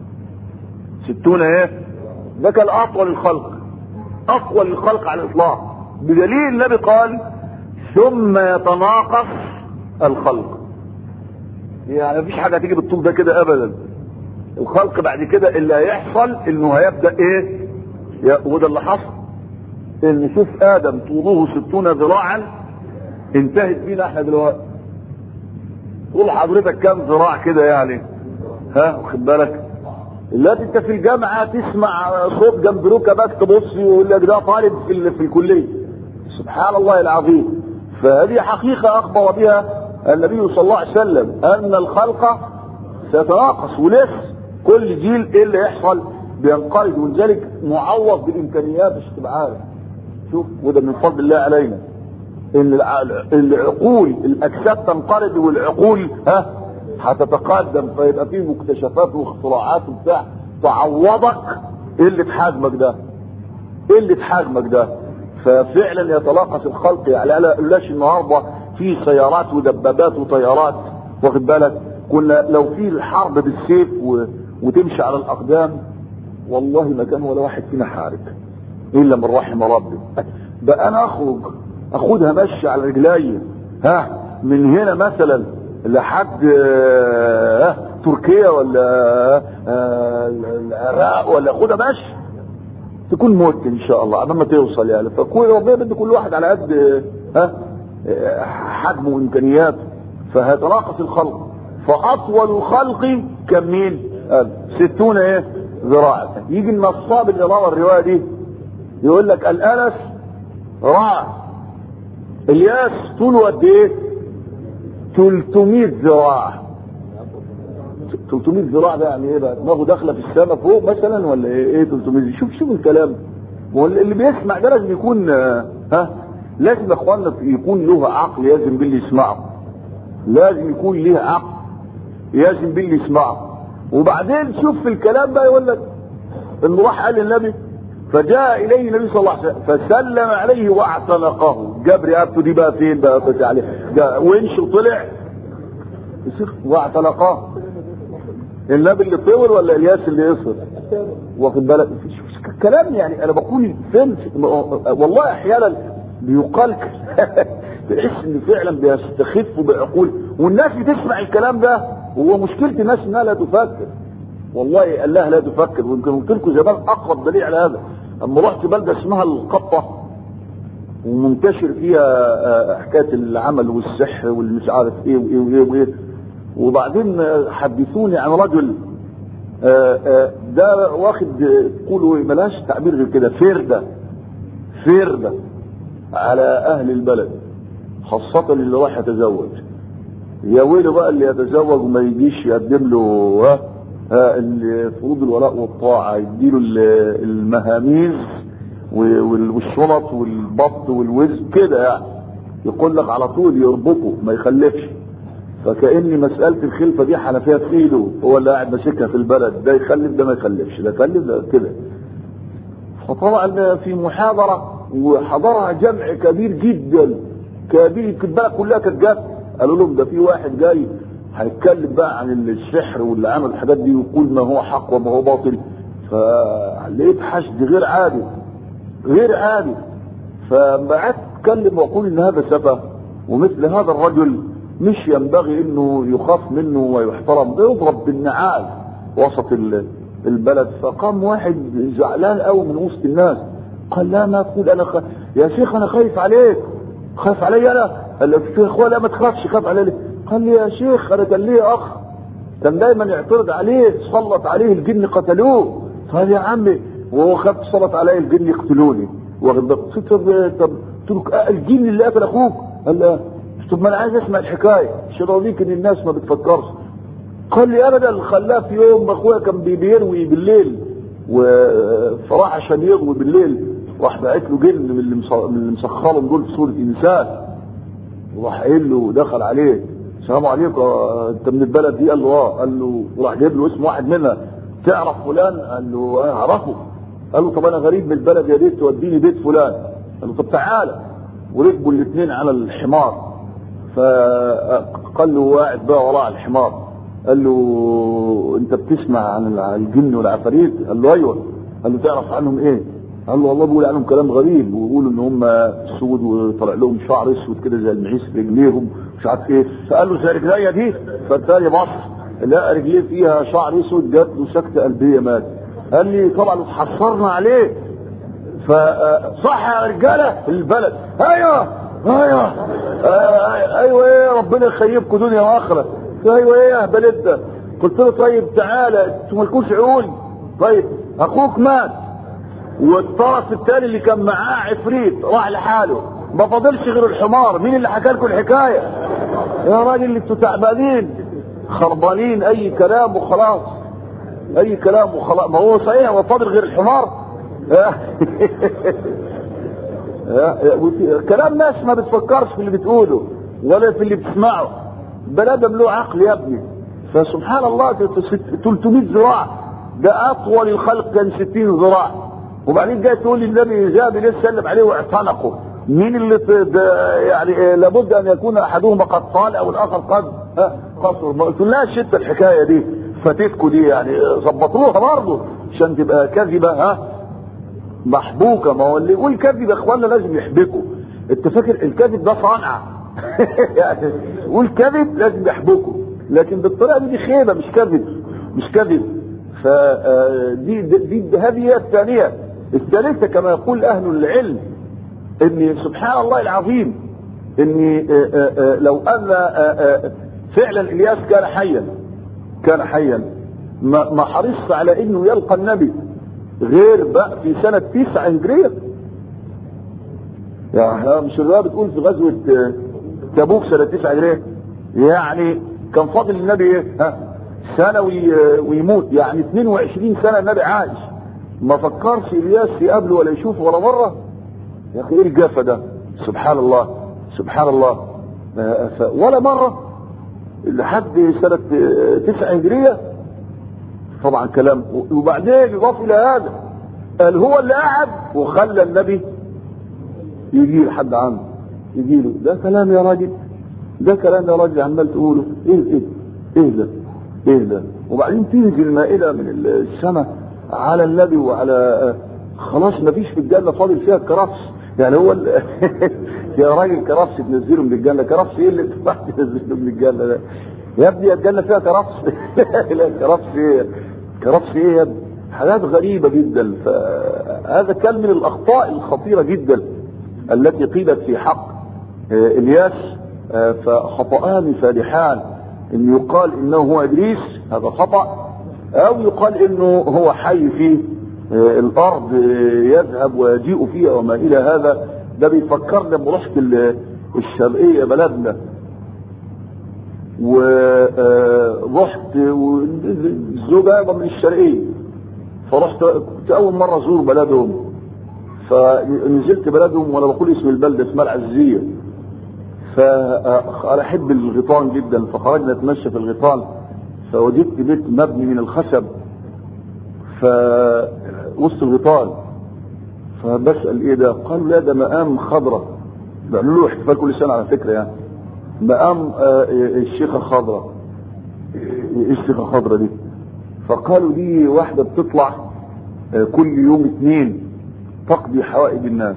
ستون ايه ده كان اطول الخلق اطول الخلق على الاطلاق بدليل النبي قال ثم يتناقص الخلق يعني مفيش حاجه هتيجي بالطول ده كده ابدا الخلق بعد كده اللي هيحصل انه هيبدا ايه وده اللي حصل ان شوف ادم طوله ستون ذراعا انتهت بينا احنا دلوقتي طول حضرتك كام ذراع كده يعني ها واخد بالك دلوقتي انت في الجامعه تسمع صوت جنب ركبك تبص ويقول لك ده طالب في, في الكليه سبحان الله العظيم فهذه حقيقه اخبر بها النبي صلى الله عليه وسلم ان الخلق سيتناقص ولسه كل جيل ايه اللي يحصل بينقرض ولذلك معوض بالامكانيات مش تبقى عارف شوف وده من فضل الله علينا ان العقول الاجساد تنقرض والعقول ها هتتقدم فيبقى فيه مكتشفات واختراعات وبتاع تعوضك قله حجمك ده قله حجمك ده ففعلا يتلاقص الخلق يعني لا لاش النهارده في سيارات ودبابات وطيارات واخد بالك كنا لو في الحرب بالسيف و... وتمشي على الاقدام والله ما كان ولا واحد فينا حارب الا من رحم ربي بقى انا اخرج اخدها مشي على رجلي ها من هنا مثلا لحد آه تركيا ولا آه العراق ولا اخدها مشي تكون موت ان شاء الله قبل ما توصل يعني فكل ربنا بده كل واحد على قد ها حجمه وامكانياته فهيتناقص الخلق فاطول الخلق كم مين؟ ستون ايه؟ ذراعا يجي النصاب اللي روى الروايه دي يقول لك الانس راع الياس طوله قد ايه؟ 300 ذراع 300 ذراع ده يعني ايه بقى؟ دماغه داخله في السماء فوق مثلا ولا ايه؟ ايه 300 شوف شوف الكلام هو اللي بيسمع ده لازم يكون ها لازم يا اخوانا يكون له عقل يلزم باللي يسمعه لازم يكون ليه عقل يلزم باللي يسمعه وبعدين شوف في الكلام بقى يقول لك انه راح قال للنبي فجاء اليه النبي صلى الله عليه وسلم فسلم عليه واعتنقه جاب رقبته دي بقى فين بقى بس عليه ونش وطلع واعتنقه النبي اللي طول ولا الياس اللي يصل واخد بالك كلام يعني انا بقول فين والله احيانا بيقال تحس ان فعلا بيستخفوا بعقول والناس بتسمع الكلام ده هو مشكله الناس انها لا تفكر والله قال لها لا تفكر ويمكن قلت لكم زمان اقرب دليل على هذا اما رحت بلده اسمها القطه ومنتشر فيها حكايه العمل والسحر والمش عارف ايه وايه وايه وايه وبعدين حدثوني عن رجل ده واخد تقولوا ملاش تعبير غير كده فرده فرده على اهل البلد خاصة اللي راح يتزوج يا ويله بقى اللي يتزوج وما يجيش يقدم له ها ها فروض الولاء والطاعة يديله المهاميز والشنط والبط والوز كده يعني يقول لك على طول يربطه ما يخلفش فكأن مسألة الخلفة دي حنفية في ايده هو اللي قاعد ماسكها في البلد ده يخلف ده ما يخلفش ده يخلف ده كده فطبعا في محاضرة وحضرها جمع كبير جدا كبير يمكن البلد كلها كانت جت قالوا لهم ده في واحد جاي هيتكلم بقى عن السحر واللي عمل الحاجات دي ويقول ما هو حق وما هو باطل فلقيت حشد غير عادي غير عادي فبعدت اتكلم واقول ان هذا سفه ومثل هذا الرجل مش ينبغي انه يخاف منه ويحترم ده يضرب بالنعال وسط البلد فقام واحد زعلان قوي من وسط الناس قال لا ما تقول انا خ... يا شيخ انا خايف عليك خايف علي انا قال له يا اخويا لا ما تخافش خاف علي ليه قال لي يا شيخ انا كان لي اخ كان دايما يعترض عليه سلط عليه الجن قتلوه قال يا عمي وهو خاف سلط عليه الجن يقتلوني واخد بالك طب قلت له الجن اللي قتل اخوك قال لا طب ما انا عايز اسمع الحكايه مش راضيك ان الناس ما بتفكرش قال لي ابدا خلاه في يوم اخويا كان بيروي بالليل وفراح عشان يروي بالليل راح باعت له جن من اللي مسخرهم دول في صوره انسان وراح قايل له دخل عليه السلام عليكم انت من البلد دي قال له اه قال له وراح جايب له اسم واحد منها تعرف فلان قال له انا اعرفه قال له طب انا غريب من البلد يا ريت توديني بيت فلان قال له طب تعالى وركبوا الاثنين على الحمار فقال له واحد بقى وراء الحمار قال له انت بتسمع عن الجن والعفاريت قال له ايوه قال له تعرف عنهم ايه قال له والله بيقول عنهم كلام غريب ويقولوا ان هم سود وطلع لهم شعر اسود كده زي المعيس في رجليهم مش عارف ايه فقال له زي رجليا دي فالتاني بص لا رجليه فيها شعر اسود جات له سكته قلبيه مات قال لي طبعا اتحصرنا عليه فصح يا رجاله في البلد ايوه ايوه آه ايوه ايه ربنا يخيبكم دنيا واخره ايوه ايه يا اهبل انت قلت له طيب تعالى انتوا مالكوش عقول طيب اخوك مات والطرف الثاني اللي كان معاه عفريت راح لحاله ما فاضلش غير الحمار مين اللي حكى لكم الحكايه يا راجل انتوا تعبانين خربانين اي كلام وخلاص اي كلام وخلاص ما هو صحيح هو فاضل غير الحمار كلام ناس ما بتفكرش في اللي بتقوله ولا في اللي بتسمعه بني ادم له عقل يا ابني فسبحان الله 300 ذراع ده اطول الخلق كان 60 ذراع وبعدين جاي تقول لي النبي جاب ليه سلم عليه واعتنقه مين اللي يعني لابد ان يكون احدهما قد طال او الاخر قد قصر ما قلتلهاش انت الحكايه دي فاتتكوا دي يعني ظبطوها برضه عشان تبقى كذبه ها محبوكه ما هو اللي يقول كذب يا اخوانا لازم يحبكوا انت فاكر الكذب ده صنعه يعني يقول كذب لازم يحبكوا لكن بالطريقه دي, دي خيبه مش كذب مش كذب فدي دي, دي هذه هي الثانيه الثالثه كما يقول اهل العلم ان سبحان الله العظيم ان لو ان فعلا الياس كان حيا كان حيا ما حرص على انه يلقى النبي غير بقى في سنة تسعة هجرية يعني مش الرواية بتقول في غزوة تبوك سنة تسعة هجرية يعني كان فاضل النبي ايه ها سنة ويموت يعني 22 سنة النبي عايش ما فكرش الياس يقابله ولا يشوفه ولا مرة يا اخي ايه الجافة ده سبحان الله سبحان الله ولا مرة لحد سنة تسعة هجرية طبعا كلام وبعدين يضاف الى هذا قال هو اللي قعد وخلى النبي يجي لحد عنده يجي له ده كلام يا راجل ده كلام يا راجل عمال تقوله ايه ايه ايه ده ايه ده وبعدين تنزل مائده من السماء على النبي وعلى خلاص ما فيش في الجنه فاضل فيها كرفس يعني هو يا راجل كرفس تنزله من الجنه كرفس ايه اللي تفتح تنزله من الجنه ده يا ابني الجنه فيها كرفس لا كرفس ايه كرفس ايه يا ابني حاجات غريبه جدا فهذا كان من الاخطاء الخطيره جدا التي قيلت في حق الياس فخطأان فادحان ان يقال انه هو ادريس هذا خطأ او يقال انه هو حي في الارض يذهب ويجيء فيها وما الى هذا ده بيفكرنا برحت الشرقيه بلدنا ورحت الزوجة من الشرقية فرحت كنت أول مرة أزور بلدهم فنزلت بلدهم وأنا بقول اسم البلدة اسمها العزية فانا احب الغيطان جدا فخرجنا نتمشى في الغيطان فوجدت بيت مبني من الخشب ف وسط الغيطان فبسال ايه ده؟ قالوا لا ده مقام خضره بيعملوا له احتفال كل سنه على فكره يعني مقام آه، الشيخه خضره ايه الشيخه خضره دي؟ فقالوا دي واحده بتطلع آه، كل يوم اثنين تقضي حوائج الناس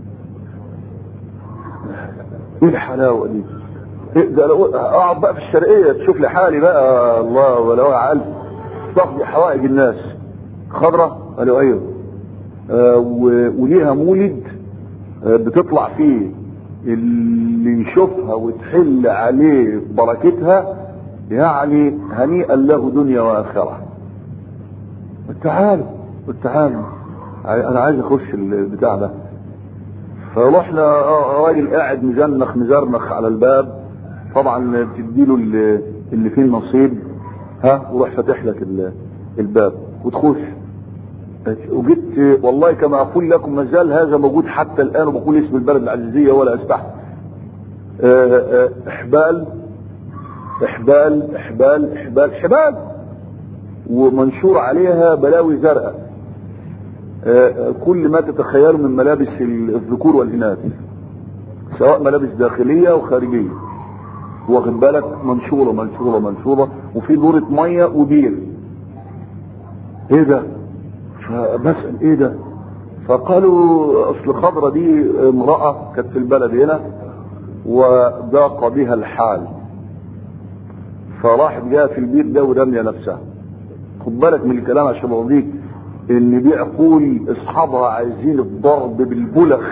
ايه الحلاوه دي؟ إيه ده لو اقعد بقى في الشرقيه تشوف لي حالي بقى الله ولو عقل تقضي حوائج الناس خضره قالوا ايوه آه و- وليها مولد آه بتطلع فيه اللي يشوفها وتحل عليه بركتها يعني هنيئا له دنيا واخره تعالوا تعالوا انا عايز اخش البتاع ده فرحنا آه، راجل قاعد مزنخ مزرنخ على الباب طبعا بتديله اللي, اللي فيه النصيب ها وروح فاتح لك ال- الباب وتخش وجيت والله كما اقول لكم ما زال هذا موجود حتى الان وبقول اسم البلد العزيزيه ولا استحي آه، آه، احبال احبال احبال احبال حبال ومنشور عليها بلاوي زرقاء آه، كل ما تتخيله من ملابس الذكور والاناث سواء ملابس داخليه وخارجيه واخد بالك منشوره منشوره منشوره وفي دوره ميه ودير ايه ده فبسال ايه ده فقالوا اصل خضره دي امراه كانت في البلد هنا وضاق بها الحال فراحت جايه في البيت ده ورميه نفسها خد بالك من الكلام عشان اوريك ان دي عقول اصحابها عايزين الضرب بالبلخ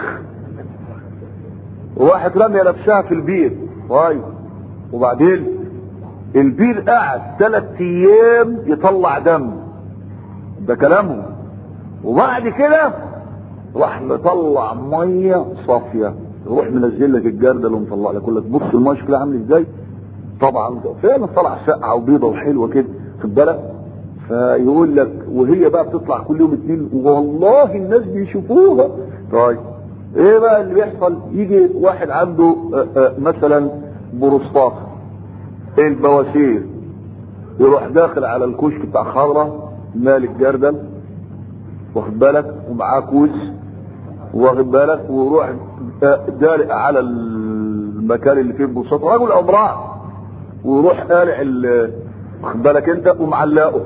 وراحت رميه نفسها في البير طيب وبعدين البير قعد ثلاث ايام يطلع دم ده كلامهم وبعد كده راح مطلع ميه صافيه يروح منزل لك الجردل ومطلع لك يقول لك بص الميه شكلها عامل ازاي طبعا فعلا طلع ساقعه وبيضه وحلوه كده خد بالك فيقول لك وهي بقى بتطلع كل يوم اتنين والله الناس بيشوفوها طيب ايه بقى اللي بيحصل يجي واحد عنده آه، آه، مثلا بروستات البواسير يروح داخل على الكشك بتاع خضره مال الجردل واخد بالك ومعاه كوز واخد بالك ويروح آه، دارق على المكان اللي فيه البروستات رجل او امراه ويروح قالع ال- واخد بالك انت ومعلقه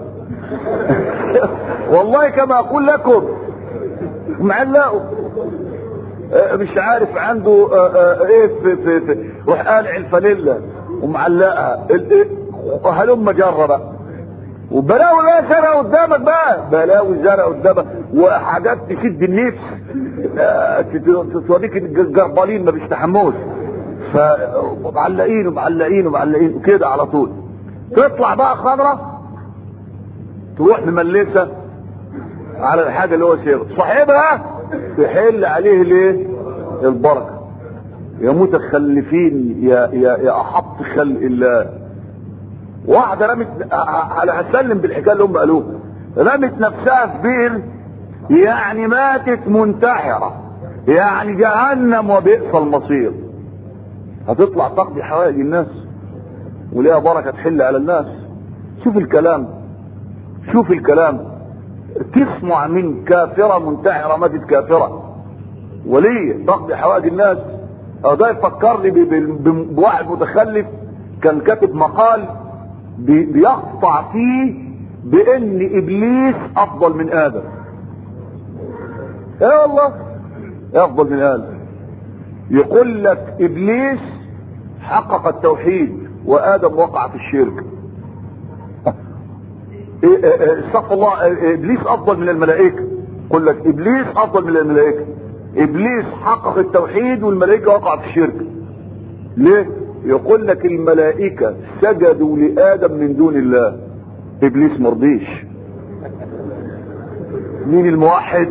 والله كما اقول لكم معلقه آه، مش عارف عنده آه، آه، ايه في في في روح قالع الفانيلا ومعلقها ال- إيه، هلم جره بقى وبلاوي بقى زرع قدامك بقى بلاوي زرع قدامك وحاجات تشد النفس آه، تت- توريك الجربالين ما بيستحموش فمعلقين ومعلقين ومعلقين كده على طول تطلع بقى خضرة تروح مملسة على الحاجة اللي هو سيره صاحبها تحل عليه ليه البركة يا متخلفين يا يا يا احط خلق الله واحدة رمت على هسلم بالحكاية اللي هم قالوها رمت نفسها في بئر يعني ماتت منتحرة يعني جهنم وبئس المصير هتطلع تقضي حوائج الناس وليها بركة تحل على الناس شوف الكلام شوف الكلام تسمع من كافرة منتحرة ماتت كافرة وليه تقضي حوائج الناس أو ده يفكرني ب- ب- ب- بواحد متخلف كان كاتب مقال بي- بيقطع فيه بان ابليس افضل من ادم ايه والله افضل من ادم يقول لك ابليس حقق التوحيد وادم وقع في الشرك إيه- إيه- إيه، استغفر الله إيه، ابليس افضل من الملائكه يقول لك ابليس افضل من الملائكه ابليس حقق التوحيد والملائكه وقع في الشرك ليه يقول لك الملائكه سجدوا لادم من دون الله ابليس مرضيش مين الموحد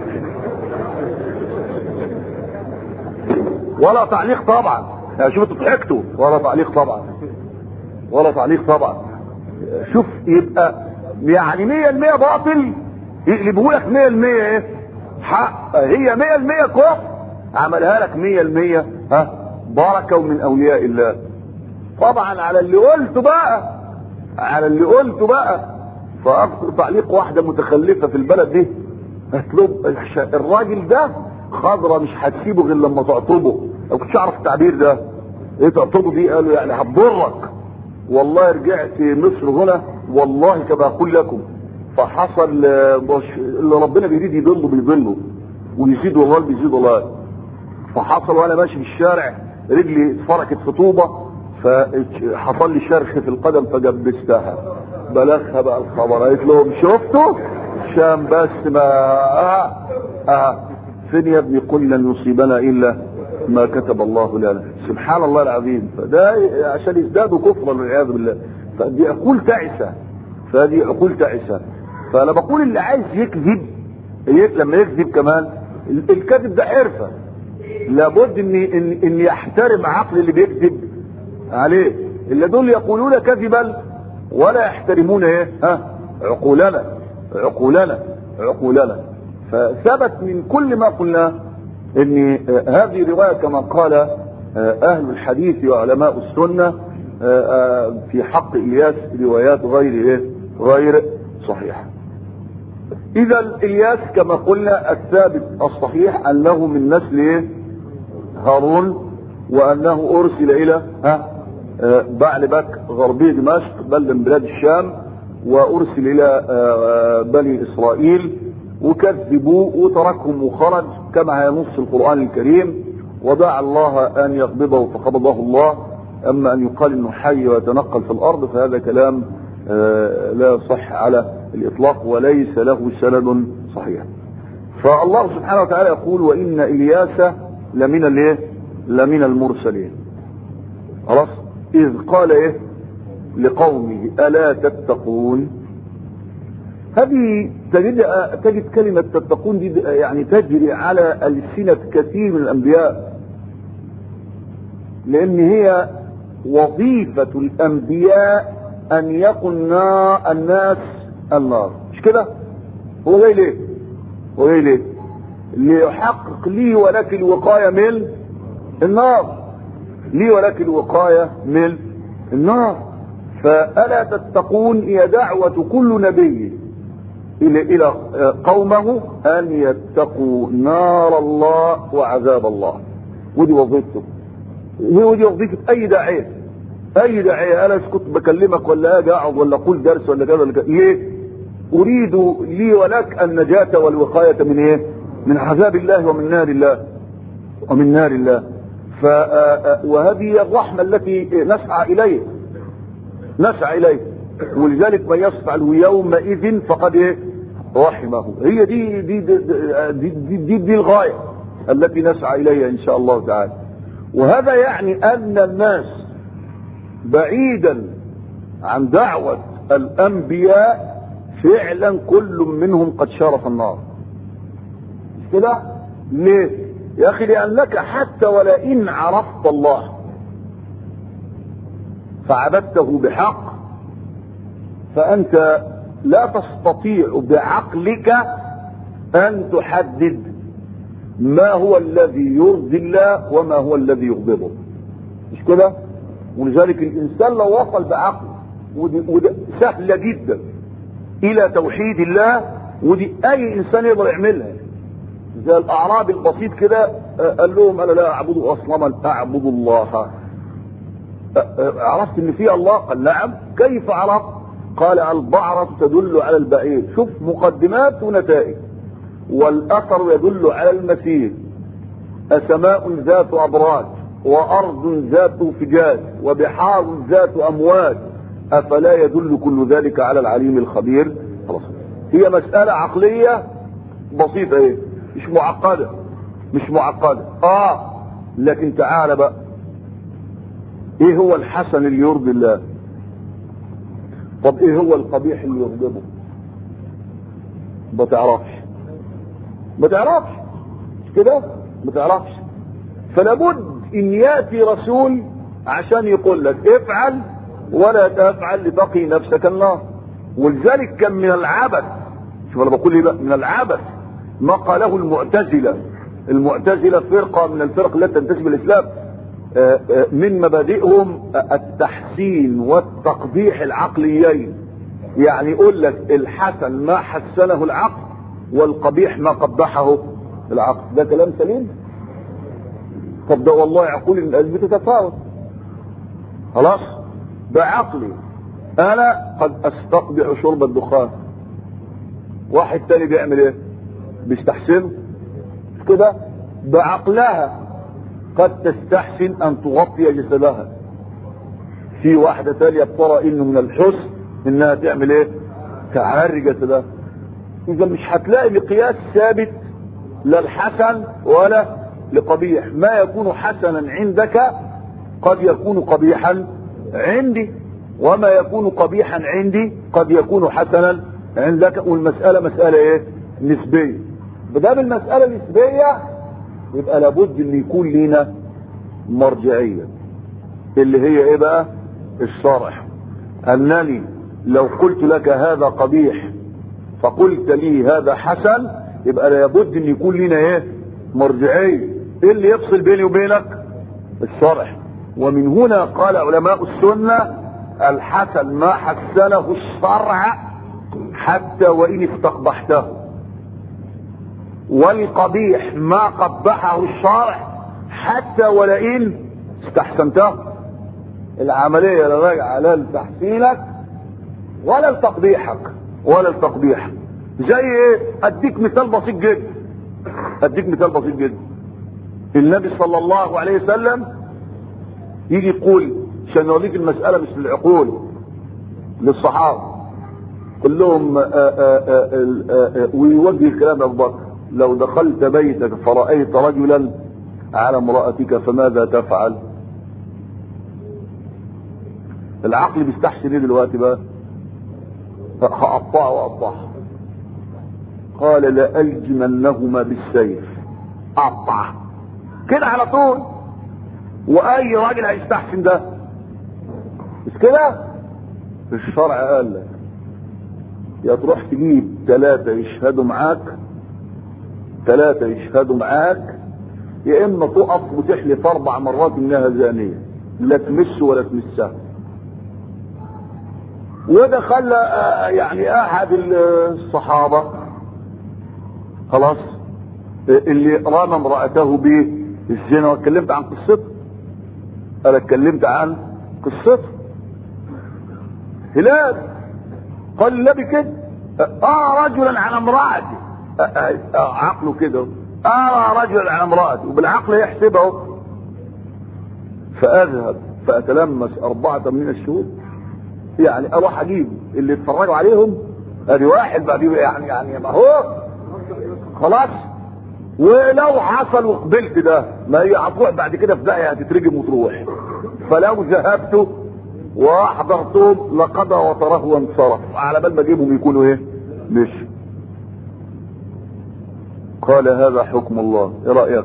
ولا تعليق طبعا يعني شوف انتوا ضحكتوا ولا تعليق طبعا ولا تعليق طبعا شوف يبقى يعني مية المية باطل يقلبوا لك مية المية ايه حق هي مية المية كفر عملها لك مية المية ها بركة ومن أولياء الله طبعا على اللي قلته بقى على اللي قلته بقى فأذكر تعليق واحدة متخلفة في البلد دي اطلب الراجل ده خضرة مش هتسيبه غير لما تعطبه لو كنتش اعرف التعبير ده ايه تعطبه دي قالوا يعني هتضرك والله رجعت مصر هنا والله كما اقول لكم فحصل اللي ربنا بيريد يضله بيضله ويزيد والله بيزيد والله فحصل وانا ماشي في الشارع رجلي اتفركت في طوبه فحصل لي شرخ في القدم فجبستها بلغها بقى الخبر قالت لهم شفتوا عشان بس ما آه آه فين يا ابني قل لن يصيبنا الا ما كتب الله لنا سبحان الله العظيم فده عشان يزدادوا كفرا والعياذ بالله فدي عقول تعسه فدي عقول تعسه فانا بقول اللي عايز يكذب لما يكذب كمان الكذب ده حرفه لابد ان ان, إن يحترم عقل اللي بيكذب عليه اللي دول يقولون كذبا ولا يحترمون ايه ها عقولنا عقولنا عقولنا فثبت من كل ما قلنا ان هذه روايه كما قال اهل الحديث وعلماء السنه في حق الياس روايات غير ايه غير صحيحه اذا الياس كما قلنا الثابت الصحيح انه من نسل ايه هارون وانه ارسل الى ها بعلبك غربي دمشق بلد من بلاد الشام وارسل الى بني اسرائيل وكذبوه وتركهم وخرج كما ينص القران الكريم ودعا الله ان يقبضه فقبضه الله اما ان يقال انه حي ويتنقل في الارض فهذا كلام لا يصح على الاطلاق وليس له سند صحيح فالله سبحانه وتعالى يقول وان الياس لمن الايه لمن المرسلين خلاص اذ قال ايه لقومه الا تتقون هذه تجد تجد كلمة تتقون دي يعني تجري على ألسنة كثير من الأنبياء لأن هي وظيفة الأنبياء أن يقلنا الناس النار مش كده؟ هو جاي ليه؟ هو جاي ليه؟ ليحقق لي ولك الوقاية من النار لي ولك الوقاية من النار فألا تتقون هي دعوة كل نبي إلى إلى قومه أن يتقوا نار الله وعذاب الله ودي وظيفته هي ودي وظيفة أي داعية أي داعية أنا كنت بكلمك ولا أجي أقعد ولا أقول درس ولا كذا ولا كذا ليه؟ أريد لي ولك النجاة والوقاية من إيه؟ من عذاب الله ومن نار الله ومن نار الله ف وهذه الرحمة التي نسعى إليه نسعى إليه ولذلك من يفعله يومئذ فقد إيه؟ رحمه هي دي دي دي, دي, دي, دي, دي الغاية التي نسعى إليها إن شاء الله تعالى وهذا يعني أن الناس بعيدا عن دعوة الأنبياء فعلا كل منهم قد شرف النار مش كده ليه يا أخي لأنك حتى ولئن عرفت الله فعبدته بحق فأنت لا تستطيع بعقلك أن تحدد ما هو الذي يرضي الله وما هو الذي يغضبه مش كده ولذلك الإنسان لو وصل بعقله ودي, ودي سهلة جدا إلى توحيد الله ودي أي إنسان يقدر يعملها زي الأعرابي البسيط كده قال لهم أنا لا أعبد أصنما أعبد الله عرفت ان في الله قال نعم كيف عرفت قال البعرة تدل على البعير شوف مقدمات ونتائج والاثر يدل على المسير اسماء ذات ابراج وارض ذات فجاج وبحار ذات امواج افلا يدل كل ذلك على العليم الخبير خلاص هي مسألة عقلية بسيطة ايه مش معقدة مش معقدة اه لكن تعال بقى ايه هو الحسن اللي يرضي الله طب ايه هو القبيح اللي يغضبه ما تعرفش ما تعرفش مش كده ما تعرفش فلابد ان ياتي رسول عشان يقول لك افعل ولا تفعل لتقي نفسك النار ولذلك كان من العبث شوف انا بقول ايه بقى من العبث ما قاله المعتزله المعتزله فرقه من الفرق التي تنتسب الاسلام من مبادئهم التحسين والتقبيح العقليين يعني يقول لك الحسن ما حسنه العقل والقبيح ما قبحه العقل ده كلام سليم طب ده والله عقول الناس بتتفاوت خلاص بعقلي انا قد استقبح شرب الدخان واحد تاني بيعمل ايه بيستحسنه كده بعقلها قد تستحسن ان تغطي جسدها في واحدة تانية بترى انه من الحسن انها تعمل ايه تعري جسدها اذا مش هتلاقي مقياس ثابت لا الحسن ولا لقبيح ما يكون حسنا عندك قد يكون قبيحا عندي وما يكون قبيحا عندي قد يكون حسنا عندك والمسألة مسألة ايه نسبية بدام المسألة نسبية يبقى لابد ان يكون لنا مرجعية اللي هي ايه بقى الشرع انني لو قلت لك هذا قبيح فقلت لي هذا حسن يبقى لابد ان يكون لنا ايه مرجعية ايه اللي يفصل بيني وبينك الشرع ومن هنا قال علماء السنة الحسن ما حسنه الشرع حتى وان استقبحته والقبيح ما قبحه الشرع حتى ولئن استحسنته العملية لا راجعة لا لتحسينك ولا لتقبيحك ولا لتقبيحك زي ايه اديك مثال بسيط جدا اديك مثال بسيط جدا النبي صلى الله عليه وسلم يجي يقول عشان يوريك المسألة مش للعقول للصحابة قل لهم ويوجه الكلام ابو بكر لو دخلت بيتك فرأيت رجلا على امرأتك فماذا تفعل العقل بيستحسن ايه دلوقتي بقى هقطعه واقطعه قال لألجمنهما بالسيف اقطع كده على طول واي راجل هيستحسن ده مش كده الشرع قال لك يا تروح تجيب ثلاثة يشهدوا معاك ثلاثة يشهدوا معاك يا اما تقف وتحلف اربع مرات انها زانية لا تمس ولا تمسها وده خلى يعني احد الصحابة خلاص اللي رمى امرأته بالزنا واتكلمت عن قصته انا اتكلمت عن قصته هلال قال النبي كده اه رجلا على امرأتي عقله كده ارى رجلا على امرأتي وبالعقل يحسبه فاذهب فاتلمس اربعة من الشهود يعني اروح اجيب اللي اتفرجوا عليهم ادي واحد بعد يعني يعني ما هو خلاص ولو حصل وقبلت ده ما هي هتروح بعد كده في داهيه هتترجم وتروح فلو ذهبت واحضرتهم لقضى وطره وانصرف على بال ما اجيبهم يكونوا ايه مش قال هذا حكم الله ايه رايك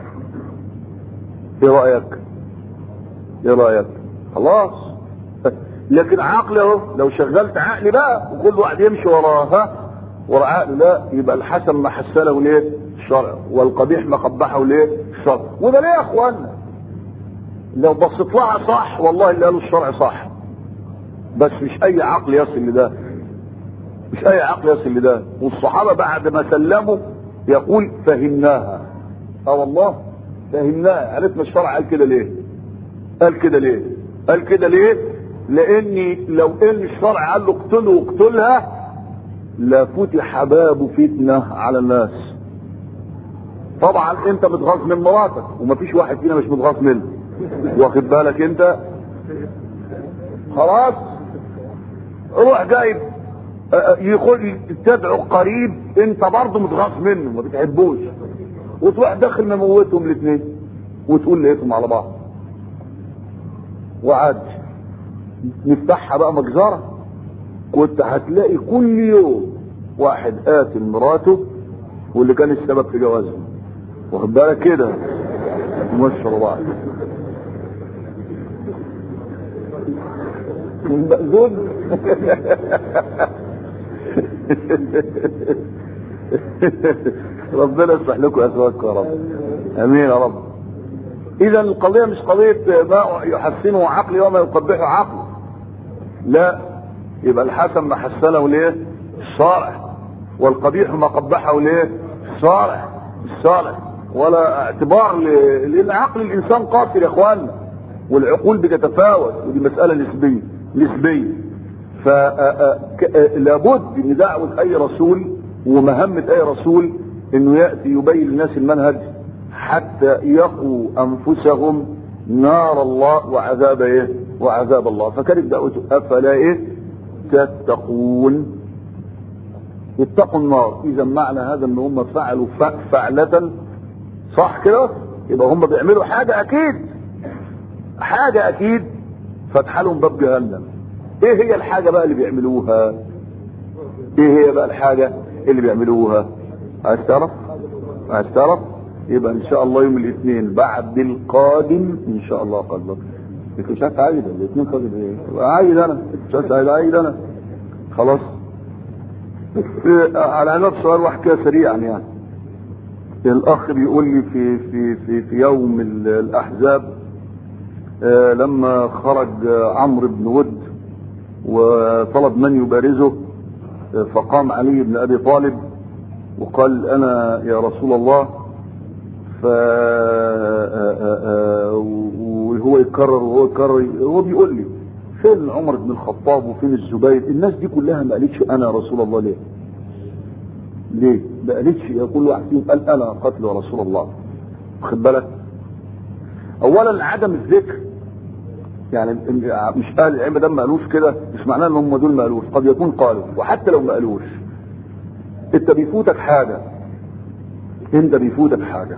ايه رايك ايه رايك خلاص لكن عقلي اهو لو شغلت عقلي بقى وكل واحد يمشي وراها ورا عقله لا يبقى الحسن ما حسنه ليه الشرع والقبيح ما قبحه ليه الشرع وده ليه يا اخوانا لو بصيت لها صح والله اللي قالوا الشرع صح بس مش اي عقل يصل لده مش اي عقل يصل لده والصحابه بعد ما سلموا يقول فهمناها اه والله فهمناها عرفنا الشرع قال كده ليه قال كده ليه قال كده ليه لاني لو ان الشرع قال له اقتله واقتلها لفتح باب فتنه على الناس طبعا انت متغاظ من مراتك ومفيش واحد فينا مش متغاظ منه واخد بالك انت خلاص روح جايب يقول تدعو قريب انت برضه متغاظ منه ما بتحبوش وتروح داخل مموتهم الاثنين وتقول لقيتهم على بعض وعاد نفتحها بقى مجزرة كنت هتلاقي كل يوم واحد قاتل مراته واللي كان السبب في جوازهم واخد بالك كده مشروا بعض مأذون ربنا يصلح لكم اسواقكم يا رب امين يا رب اذا القضيه مش قضيه ما يحسنه عقلي وما يقبحه عقلي لا يبقى الحسن ما حسنه ليه الشارع والقبيح ما قبحه ليه الشارع الشارع ولا اعتبار ل- لان عقل الانسان قاصر يا اخوانا والعقول بتتفاوت ودي مساله نسبيه نسبيه فلابد ان دعوه اي رسول ومهمه اي رسول انه ياتي يبين للناس المنهج حتى يقوا انفسهم نار الله وعذاب ايه وعذاب الله فكانت دعوته افلا ايه تتقون اتقوا النار اذا معنى هذا ان هم فعلوا ف- فعلة صح كده يبقى هم بيعملوا حاجة اكيد حاجة اكيد فتح لهم باب جهنم ايه هي الحاجة بقى اللي بيعملوها ايه هي بقى الحاجة اللي بيعملوها عايز تعرف عايز تعرف يبقى ان شاء الله يوم الاثنين بعد القادم ان شاء الله قدر انت مش عايز عايد الاثنين قادم ايه عايد انا مش عايز عايد عايد انا خلاص على عناد سؤال واحد كده سريعا يعني الاخ بيقول لي في في في في يوم ال- الاحزاب آه، لما خرج آه، عمرو بن ود وطلب من يبارزه آه، فقام علي بن ابي طالب وقال انا يا رسول الله ف آه، آه، آه، وهو يكرر وهو يكرر هو بيقول لي فين عمر بن الخطاب وفين الزبير الناس دي كلها ما قالتش انا رسول الله ليه ليه ما قالتش كل واحد فيهم قال انا قتل رسول الله واخد بالك اولا عدم الذكر يعني ال- مش قال العلم ده ما قالوش كده مش معناه ان هم دول ما قالوش قد يكون قالوا وحتى لو ما قالوش انت بيفوتك حاجه انت بيفوتك حاجه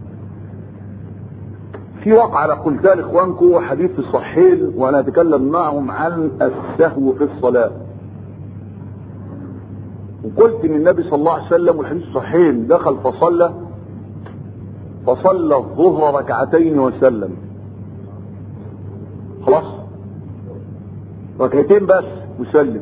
في واقعة قلتها لاخوانكم حديث في الصحيحين وانا اتكلم معهم عن السهو في الصلاة وقلت ان النبي صلى الله عليه وسلم والحديث الصحيحين دخل فصلى فصلى الظهر ركعتين وسلم خلاص ركعتين بس وسلم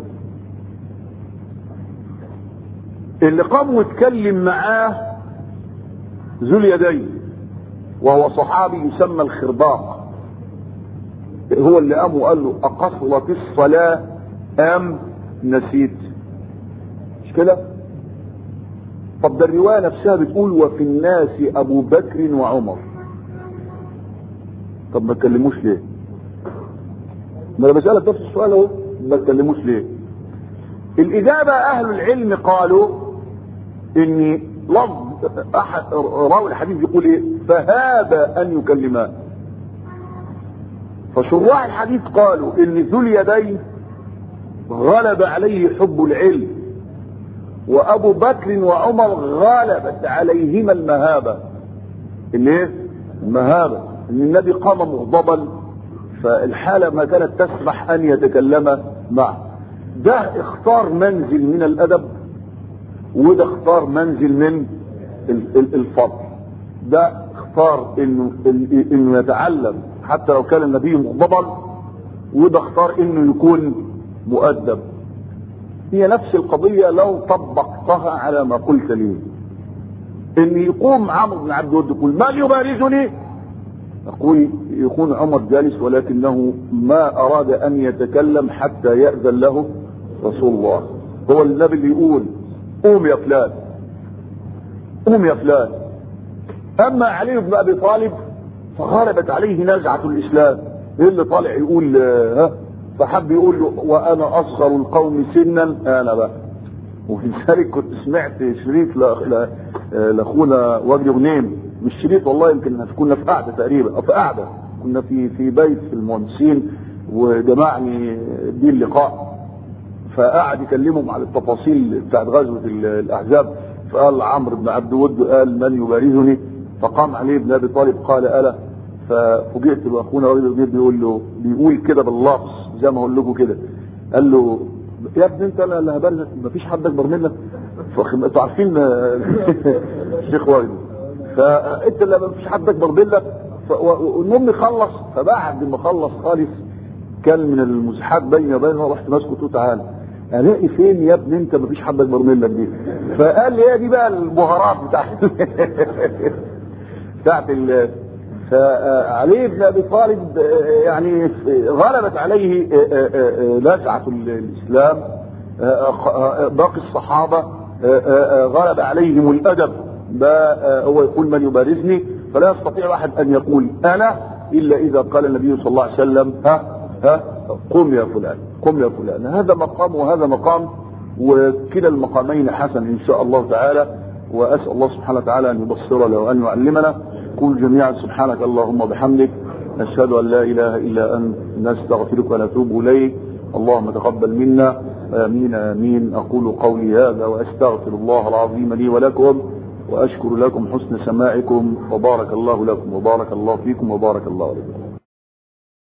اللي قام واتكلم معاه ذو اليدين وهو صحابي يسمى الخرباق هو اللي قام وقال له أقصرت الصلاة أم نسيت مش كده طب ده الرواية نفسها بتقول وفي الناس أبو بكر وعمر طب ما تكلموش ليه ما انا بسألك نفس السؤال اهو ما تكلموش ليه الإجابة أهل العلم قالوا إن لفظ أحد راوي الحديث يقول إيه فهذا أن يكلمان فشراح الحديث قالوا إن ذو اليدين غلب عليه حب العلم وأبو بكر وعمر غلبت عليهما المهابة الايه المهابة ان النبي قام مغضبا فالحالة ما كانت تسمح ان يتكلم معه ده اختار منزل من الادب وده اختار منزل من ال- ال- الفضل ده اختار انه انه يتعلم حتى لو كان النبي مغضبا وده اختار انه يكون مؤدب هي نفس القضية لو طبقتها على ما قلت لي ان يقوم عمرو بن عبد الود يقول من يبارزني اقول يكون عمر جالس ولكنه ما اراد ان يتكلم حتى يأذن له رسول الله هو النبي اللي يقول قوم يا فلان قوم يا فلان اما علي بن ابي طالب فغلبت عليه نزعة الاسلام ايه اللي طالع يقول آه، ها فحب يقول له وانا اصغر القوم سنا انا بقى ولذلك كنت سمعت شريط ل- ل- لاخونا وجدي غنيم مش شريط والله يمكن كنا في قعده تقريبا أو في قعده كنا في في بيت في المهندسين وجمعني دي اللقاء فقعد يكلمهم على التفاصيل بتاعت غزوه ال- الاحزاب فقال عمرو بن عبد ود قال من يبارزني فقام علي بن ابي طالب قال الا ففوجئت باخونا وجدي غنيم بيقول له بيقول كده باللفظ زي ما اقول لكم كده قال له يا ابني انت انا اللي هبارزك مفيش حد اكبر منك فخ- انتوا عارفين آه، الشيخ وائل فانت اللي مفيش حد اكبر منك ف- و- والمهم خلص فبعد ما خلص خالص كان من المزحات بيني وبينه رحت ماسكه قلت له تعالى الاقي فين يا ابني انت مفيش حد اكبر منك دي فقال لي هي دي بقى البهارات بتاعت بتاعت ال- فعلي بن ابي طالب يعني غلبت عليه لسعة الاسلام باقي الصحابة غلب عليهم الادب هو يقول من يبارزني فلا يستطيع احد ان يقول انا الا اذا قال النبي صلى الله عليه وسلم ها ها قم يا فلان قم يا فلان هذا مقام وهذا مقام وكلا المقامين حسن ان شاء الله تعالى واسال الله سبحانه وتعالى ان يبصرنا وان يعلمنا قل جميعا سبحانك اللهم وبحمدك نشهد ان لا اله الا انت نستغفرك ونتوب اليك اللهم تقبل منا امين امين اقول قولي هذا واستغفر الله العظيم لي ولكم واشكر لكم حسن سماعكم وبارك الله لكم وبارك الله فيكم وبارك الله لكم